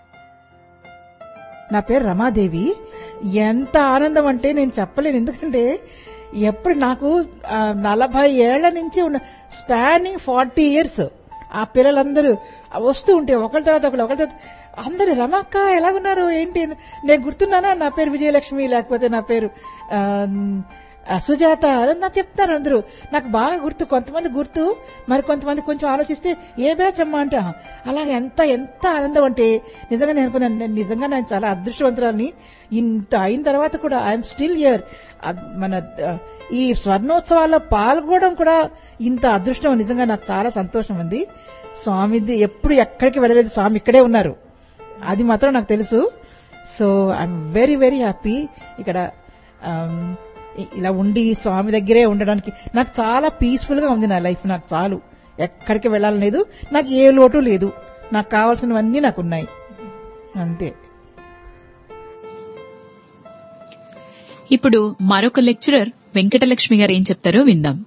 నా పేరు రమాదేవి ఎంత ఆనందం అంటే నేను చెప్పలేను ఎందుకంటే ఎప్పుడు నాకు ఆ, నలభై ఏళ్ల నుంచి ఉన్న స్పానింగ్ ఫార్టీ ఇయర్స్ ఆ పిల్లలందరూ వస్తూ ఉంటే ఒకరి తర్వాత ఒకరు ఒకరి తర్వాత అందరు రమక్క ఎలాగున్నారు ఏంటి అని. నేను గుర్తున్నానా నా పేరు విజయలక్ష్మి లేకపోతే నా పేరు ఆ, ఆ, సుజాత అని నాకు చెప్తారు అందరూ నాకు బాగా గుర్తు కొంతమంది గుర్తు మరి కొంతమంది కొంచెం ఆలోచిస్తే ఏ బ్యాచ్ అమ్మా అంటే "ఆహా." అలాగే ఎంత ఎంత ఆనందం అంటే నిజంగా నేను అనుకున్నాను నేను నిజంగా నేను చాలా అదృష్టవంతురాలని ఇంత అయిన తర్వాత కూడా ఐఎమ్ స్టిల్ ఇయర్ మన ఆ, ఈ స్వర్ణోత్సవాల్లో పాల్గొనడం కూడా ఇంత అదృష్టం నిజంగా నాకు చాలా సంతోషం ఉంది స్వామిది ఎప్పుడు ఎక్కడికి వెళ్ళలేదు స్వామి ఇక్కడే ఉన్నారు అది మాత్రం నాకు తెలుసు so I'm very very happy ఇక్కడ ఆమ్, ఇ- ఇలా ఉండి స్వామి దగ్గరే ఉండడానికి నాకు చాలా పీస్ఫుల్ గా ఉంది నా లైఫ్ నాకు చాలు ఎక్కడికి వెళ్ళాలని లేదు నాకు ఏ లోటు లేదు నాకు కావాల్సినవన్నీ నాకు ఉన్నాయి అంతే ఇప్పుడు మరొక లెక్చరర్ వెంకటలక్ష్మి గారు ఏం చెప్తారో విందాం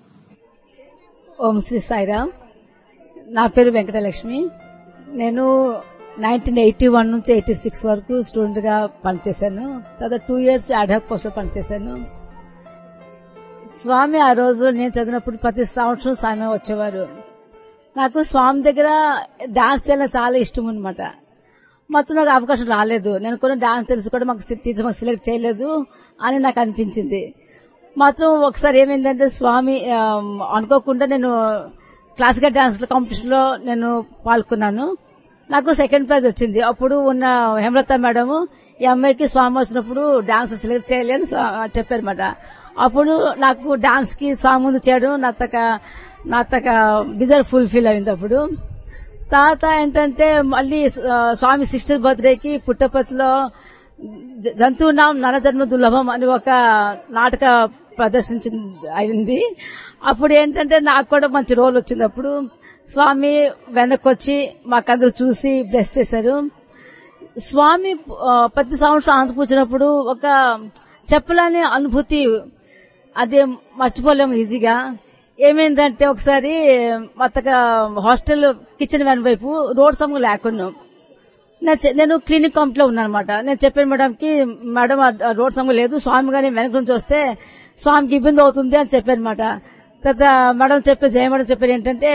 ఓం శ్రీ సాయిరామ్ నా పేరు వెంకటలక్ష్మి నేను నైన్టీన్ ఎయిటీ వన్ నుంచి ఎయిటీ సిక్స్ వరకు స్టూడెంట్ గా పనిచేశాను తర్వాత టూ ఇయర్స్ అడాక్ పోస్ట్ లో పనిచేశాను స్వామి ఆ రోజు నేను చదివినప్పుడు ప్రతి సంవత్సరం స్వామి వచ్చేవారు నాకు స్వామి దగ్గర డాన్స్ చేయాలని చాలా ఇష్టం అనమాట మొత్తం నాకు అవకాశం రాలేదు నేను కొన్ని డాన్స్ తెలుసు కూడా మాకు టీచర్ మాకు సెలెక్ట్ చేయలేదు అని నాకు అనిపించింది మాత్రం ఒకసారి ఏమైందంటే స్వామి ఆ, అనుకోకుండా నేను క్లాసికల్ డాన్స్ కాంపిటీషన్ లో నేను పాల్గొన్నాను నాకు సెకండ్ ప్రైజ్ వచ్చింది అప్పుడు ఉన్న హేమలత మేడం ఈ అమ్మాయికి స్వామి వచ్చినప్పుడు డాన్స్ సెలెక్ట్ చేయలేని చెప్పారన్నమాట అప్పుడు నాకు డాన్స్ కి స్వామి ముందు చేయడం నా తక నా తక డిజైర్ ఫుల్ఫిల్ అయింది అప్పుడు తర్వాత ఏంటంటే మళ్ళీ ఆ, స్వామి సిస్టర్ బర్త్డేకి పుట్టపతిలో జ- జంతువునాం నరజన్మ దుర్లభం అని ఒక నాటక ప్రదర్శించి అయింది అప్పుడు ఏంటంటే నాకు కూడా మంచి రోల్ వచ్చింది అప్పుడు స్వామి వెనక్కి వచ్చి మాకందరూ చూసి బ్లెస్ చేశారు స్వామి ఆ, ప్రతి సంవత్సరం ఆనంద పూచినప్పుడు ఒక చెప్పలేని అనుభూతి అదే మర్చిపోలేము ఈజీగా ఏమైందంటే ఒకసారి మొత్తగా హాస్టల్ కిచెన్ వ్యాన్ వైపు రోడ్ సమ్ము లేకున్నాం నేను చె- నేను క్లినిక్ కాంప్ లో ఉన్నాను అనమాట నేను చెప్పాను మేడం కి మేడం ఆ రోడ్ సంఘం లేదు స్వామి గారి వెనక నుంచి వస్తే స్వామికి ఇబ్బంది అవుతుంది అని చెప్పాను అనమాట తర్వాత మేడం చెప్పే జయ మేడం చెప్పారు ఏంటంటే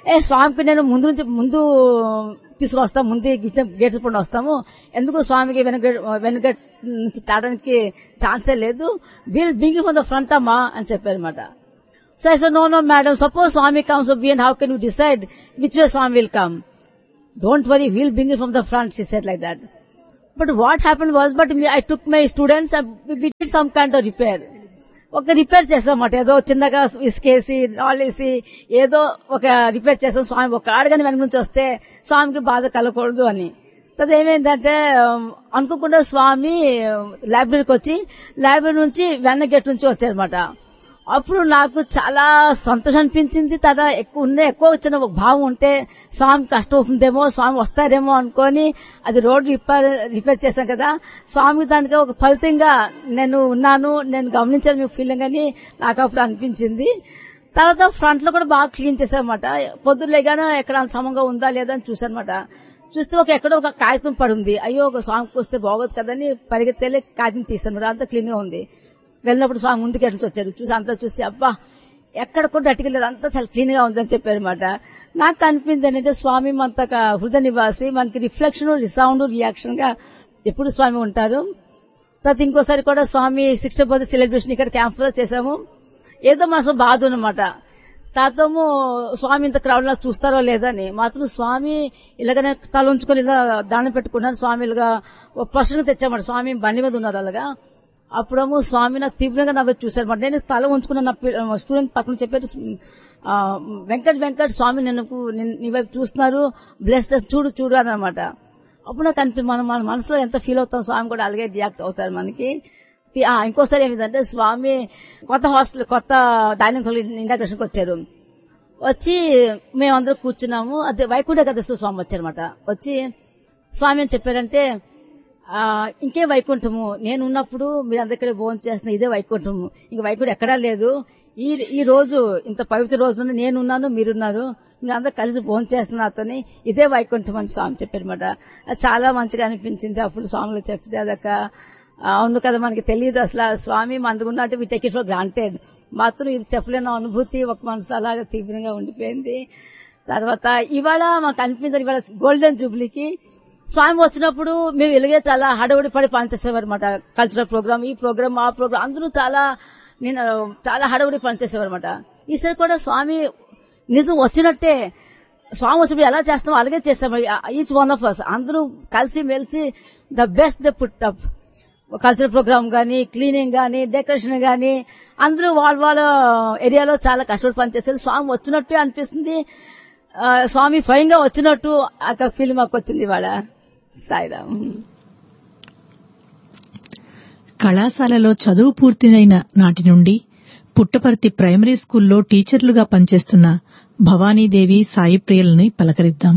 ఏ స్వామికి నేను ముందు నుంచి ముందు తీసుకొస్తాం ముందు గేట్ పండు వస్తాము ఎందుకు స్వామికి వెనక వెనక నుంచి తాడడానికి ఛాన్సే లేదు we'll bring from the front అమ్మా అని చెప్పారు అనమాట so I no no madam suppose Swami comes beyond how can you decide which way Swami will come don't worry we'll bring from the front she said like that but what happen was but I took my students we did some kind of repair ఒక repair చేస్తామట ఏదో చిన్నగా ఇసుకేసి రాళ్ళేసి ఏదో ఒక repair చేస్తాం స్వామి ఒక ఆడగాని వెనక నుంచి వస్తే స్వామికి బాధ కలగకూడదు అని అది ఏమైందంటే అనుకోకుండా స్వామి లైబ్రరీకి వచ్చి లైబ్రరీ నుంచి వెన్న గేట్ నుంచి వచ్చారనమాట అప్పుడు నాకు చాలా సంతోషం అనిపించింది తన ఎక్కువ ఉన్న ఎక్కువ వచ్చిన ఒక భావం ఉంటే స్వామి కష్టం అవుతుందేమో స్వామి వస్తారేమో అనుకొని అది రోడ్ రిపేర్ రిపేర్ చేశాం కదా స్వామి దానికి ఒక ఫలితంగా నేను ఉన్నాను నేను గమనించాను మీ ఫీలింగ్ అని నాకు అప్పుడు అనిపించింది తర్వాత ఫ్రంట్ లో కూడా బాగా క్లీన్ చేశామన్నమాట పొద్దులేగానే ఎక్కడ సమంగా ఉందా లేదా అని చూసానమాట చూస్తే ఒక ఎక్కడో ఒక కాగితం పడింది అయ్యో ఒక స్వామికి వస్తే బాగోదు కదని పరిగెత్తేలే కాగితం తీసాను అంతా క్లీన్ గా ఉంది వెళ్ళినప్పుడు స్వామి ముందుకు ఎట్లా వచ్చారు చూసి అంతా చూసి అబ్బా ఎక్కడ కూడా అటుకెళ్ళలేదు అంతా చాలా క్లీన్ గా ఉందని చెప్పారనమాట నాకు కనిపించింది ఏంటంటే స్వామి మనత హృదయ నివాసి మనకి రిఫ్లెక్షన్ రిసౌండ్ రియాక్షన్ గా ఎప్పుడు స్వామి ఉంటారు తర్వాత ఇంకోసారి కూడా స్వామి సిక్స్టీ బర్త్ సెలబ్రేషన్ ఇక్కడ క్యాంప్ లో చేశాము ఏదో మనసు బాధ అనమాట తాతము స్వామి ఇంత క్రౌడ్ లా చూస్తారో లేదని మాత్రం స్వామి ఇలాగనే తల ఉంచుకొని ఇలా దానం పెట్టుకున్నారు స్వామి ఇలాగా ప్రశ్న తెచ్చామాట స్వామి బండి మీద ఉన్నారు అలాగా అప్పుడేమో స్వామి నాకు తీవ్రంగా నవ్వు చూశారు నేను తల ఉంచుకున్న నా స్టూడెంట్ పక్కన చెప్పారు వెంకట్ వెంకట్ స్వామి నిన్ను నీ వైపు చూస్తున్నారు బ్లెస్ చూడు చూడు అని అనమాట అప్పుడు నాకు అనిపి మనం మన మనసులో ఎంత ఫీల్ అవుతాం స్వామి కూడా అలాగే రియాక్ట్ అవుతారు మనకి ఇంకోసారి ఏమిటంటే స్వామి కొత్త హాస్టల్ కొత్త డైనింగ్ హాల్ ఇంటాగ్రేషన్కి వచ్చారు వచ్చి మేమందరం కూర్చున్నాము అదే వైకుంఠ గదస్సు స్వామి వచ్చారనమాట వచ్చి స్వామి అని చెప్పారంటే ఇంకే వైకుంఠము నేను ఉన్నప్పుడు మీరు అందరికీ భోజనం చేస్తున్న ఇదే వైకుంఠము ఇంక వైకుంఠం ఎక్కడా లేదు ఈ ఈ రోజు ఇంత పవిత్ర రోజు నేనున్నాను మీరున్నారు మీరు అందరూ కలిసి భోజనం చేస్తున్న ఇదే వైకుంఠం అని స్వామి చెప్పారనమాట అది చాలా మంచిగా అనిపించింది అప్పుడు స్వామిలో చెప్తే అదొక అవును కదా మనకి తెలియదు అసలు స్వామి మందుకున్నట్టు we take it for granted మాత్రం ఇది చెప్పలేని అనుభూతి ఒక మనసులో అలాగా తీవ్రంగా ఉండిపోయింది తర్వాత ఇవాళ మాకు అనిపించింది ఇవాళ గోల్డెన్ జూబ్లీకి స్వామి వచ్చినప్పుడు మేము ఇలాగే చాలా హడవుడి పడి పనిచేసేవారు అనమాట కల్చరల్ ప్రోగ్రామ్ ఈ ప్రోగ్రామ్ ఆ ప్రోగ్రామ్ అందరూ చాలా నేను చాలా హడవుడి పనిచేసేవారు అనమాట ఈసారి కూడా స్వామి నిజం వచ్చినట్టే స్వామి వచ్చినప్పుడు ఎలా చేస్తామో అలాగే చేస్తాం ఈచ్ వన్ ఆఫ్ అస్ అందరూ కలిసి మెలిసి the best the put up cultural programme గానీ క్లీనింగ్ గానీ డెకరేషన్ గానీ అందరూ వాళ్ళ వాళ్ళ ఏరియాలో చాలా కష్టపడి పనిచేస్తారు స్వామి వచ్చినట్టే అనిపిస్తుంది స్వామి స్వయంగా వచ్చినట్టు ఆ ఫీల్ మాకు వచ్చింది ఇవాళ సాయిరామ్ కళాశాలలో చదువు పూర్తినైన నాటి నుండి పుట్టపర్తి ప్రైమరీ స్కూల్లో టీచర్లుగా పనిచేస్తున్న భవానీదేవి సాయి ప్రియులని పలకరిద్దాం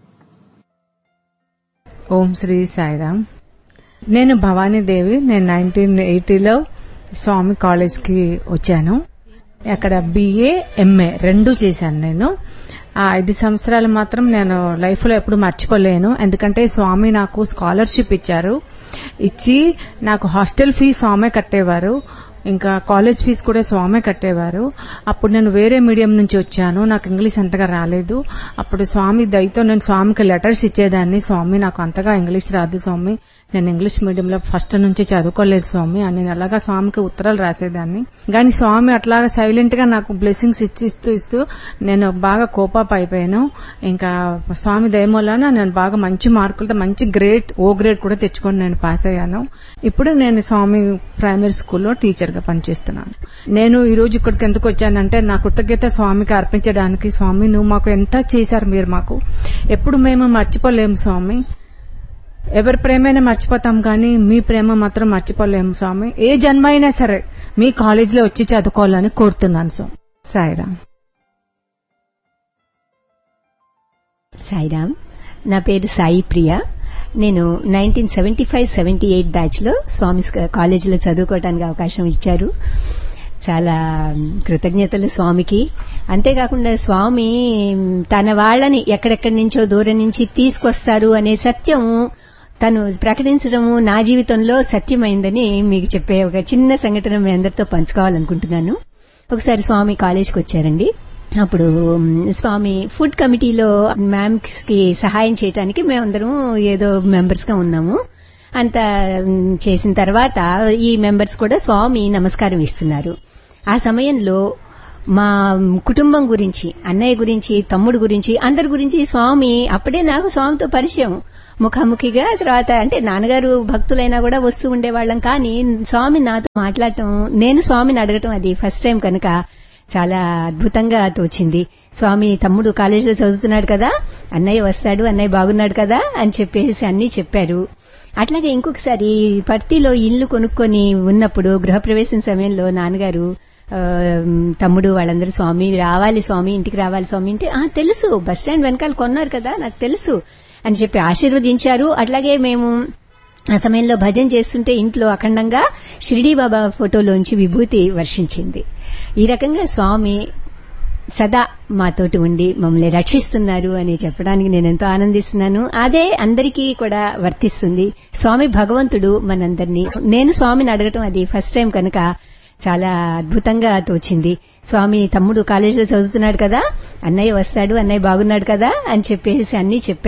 ఓం శ్రీ సాయిరామ్ నేను భవానీదేవి నేను నైన్టీన్ ఎయిటీలో స్వామి కాలేజ్కి వచ్చాను అక్కడ బిఏ ఎంఏ రెండు చేశాను నేను ఆ ఐదు సంవత్సరాలు మాత్రం నేను లైఫ్లో ఎప్పుడు మర్చిపోలేను ఎందుకంటే స్వామి నాకు స్కాలర్షిప్ ఇచ్చారు ఇచ్చి నాకు హాస్టల్ ఫీ స్వామే కట్టేవారు ఇంకా కాలేజ్ ఫీజు కూడా స్వామే కట్టేవారు అప్పుడు నేను వేరే మీడియం నుంచి వచ్చాను నాకు ఇంగ్లీష్ అంతగా రాలేదు అప్పుడు స్వామి దయతో నేను స్వామికి లెటర్స్ ఇచ్చేదాన్ని స్వామి నాకు అంతగా ఇంగ్లీష్ రాదు స్వామి నేను ఇంగ్లీష్ మీడియంలో ఫస్ట్ నుంచి చదువుకోలేదు స్వామి అని నేను అలాగా స్వామికి ఉత్తరాలు రాసేదాన్ని కానీ స్వామి అట్లాగా సైలెంట్ గా నాకు బ్లెస్సింగ్స్ ఇచ్చి ఇస్తూ ఇస్తూ నేను బాగా కోపాప్ అయిపోయాను ఇంకా స్వామి దయమూలన నేను బాగా మంచి మార్కులతో మంచి గ్రేడ్ ఓ గ్రేడ్ కూడా తెచ్చుకొని నేను పాస్ అయ్యాను ఇప్పుడు నేను స్వామి ప్రైమరీ స్కూల్లో టీచర్ గా పనిచేస్తున్నాను నేను ఈ రోజు ఇక్కడికి ఎందుకు వచ్చానంటే నా కృతజ్ఞత స్వామికి అర్పించడానికి స్వామి నువ్వు మాకు ఎంత చేశారు మీరు మాకు ఎప్పుడు మేము మర్చిపోలేము స్వామి ఎవరి ప్రేమైనా మర్చిపోతాం కానీ మీ ప్రేమ మాత్రం మర్చిపోలేము స్వామి ఏ జన్మ అయినా సరే మీ కాలేజీలో వచ్చి చదువుకోవాలని కోరుతున్నాను స్వామి సాయిరామ్ సాయిరామ్ నా పేరు సాయి ప్రియ నేను nineteen seventy five seventy eight batch లో స్వామి కాలేజీలో చదువుకోవడానికి అవకాశం ఇచ్చారు చాలా కృతజ్ఞతలు స్వామికి అంతేకాకుండా స్వామి తన వాళ్ళని ఎక్కడెక్కడి నుంచో దూరం నుంచి తీసుకొస్తారు అనే సత్యం తను ప్రకటించడము నా జీవితంలో సత్యమైందని మీకు చెప్పే ఒక చిన్న సంఘటన మీ అందరితో పంచుకోవాలనుకుంటున్నాను ఒకసారి స్వామి కాలేజ్కి వచ్చారండి అప్పుడు మ్, స్వామి ఫుడ్ కమిటీలో మ్యామ్స్ కి సహాయం చేయడానికి మేమందరం ఏదో మెంబర్స్ గా ఉన్నాము అంత మ్, చేసిన తర్వాత ఈ మెంబర్స్ కూడా స్వామి నమస్కారం ఇస్తున్నారు ఆ సమయంలో మా కుటుంబం గురించి అన్నయ్య గురించి తమ్ముడు గురించి అందరి గురించి స్వామి అప్పుడే నాకు స్వామితో పరిచయం ముఖాముఖిగా తర్వాత అంటే నాన్నగారు భక్తులైనా కూడా వస్తూ ఉండేవాళ్ళం కానీ స్వామి నాతో మాట్లాడటం నేను స్వామిని అడగటం అది ఫస్ట్ టైం కనుక చాలా అద్భుతంగా తోచింది స్వామి తమ్ముడు కాలేజీలో చదువుతున్నాడు కదా అన్నయ్య వస్తాడు అన్నయ్య బాగున్నాడు కదా అని చెప్పేసి అన్నీ చెప్పారు అట్లాగే ఇంకొకసారి పర్తిలో ఇల్లు కొనుక్కొని ఉన్నప్పుడు గృహప్రవేశం సమయంలో నాన్నగారు ఆ, తమ్ముడు వాళ్ళందరూ స్వామి రావాలి స్వామి ఇంటికి రావాలి స్వామి అంటే ఆ తెలుసు బస్ స్టాండ్ వెనకాల కొన్నారు కదా నాకు తెలుసు అని చెప్పి ఆశీర్వదించారు అట్లాగే మేము ఆ సమయంలో భజన చేస్తుంటే ఇంట్లో అఖండంగా షిరిడీ బాబా ఫోటోలోంచి విభూతి వర్షించింది ఈ రకంగా స్వామి సదా మాతోటి ఉండి మమ్మల్ని రక్షిస్తున్నారు అని చెప్పడానికి నేను ఎంతో ఆనందిస్తున్నాను అదే అందరికీ కూడా వర్తిస్తుంది స్వామి భగవంతుడు మనందరినీ నేను స్వామిని అడగటం అది ఫస్ట్ టైం కనుక చాలా అద్భుతంగా తోచింది స్వామి తమ్ముడు కాలేజీలో చదువుతున్నాడు కదా అన్నయ్య వస్తాడు అన్నయ్య బాగున్నాడు కదా అని చెప్పేసి అన్నీ చెప్పారు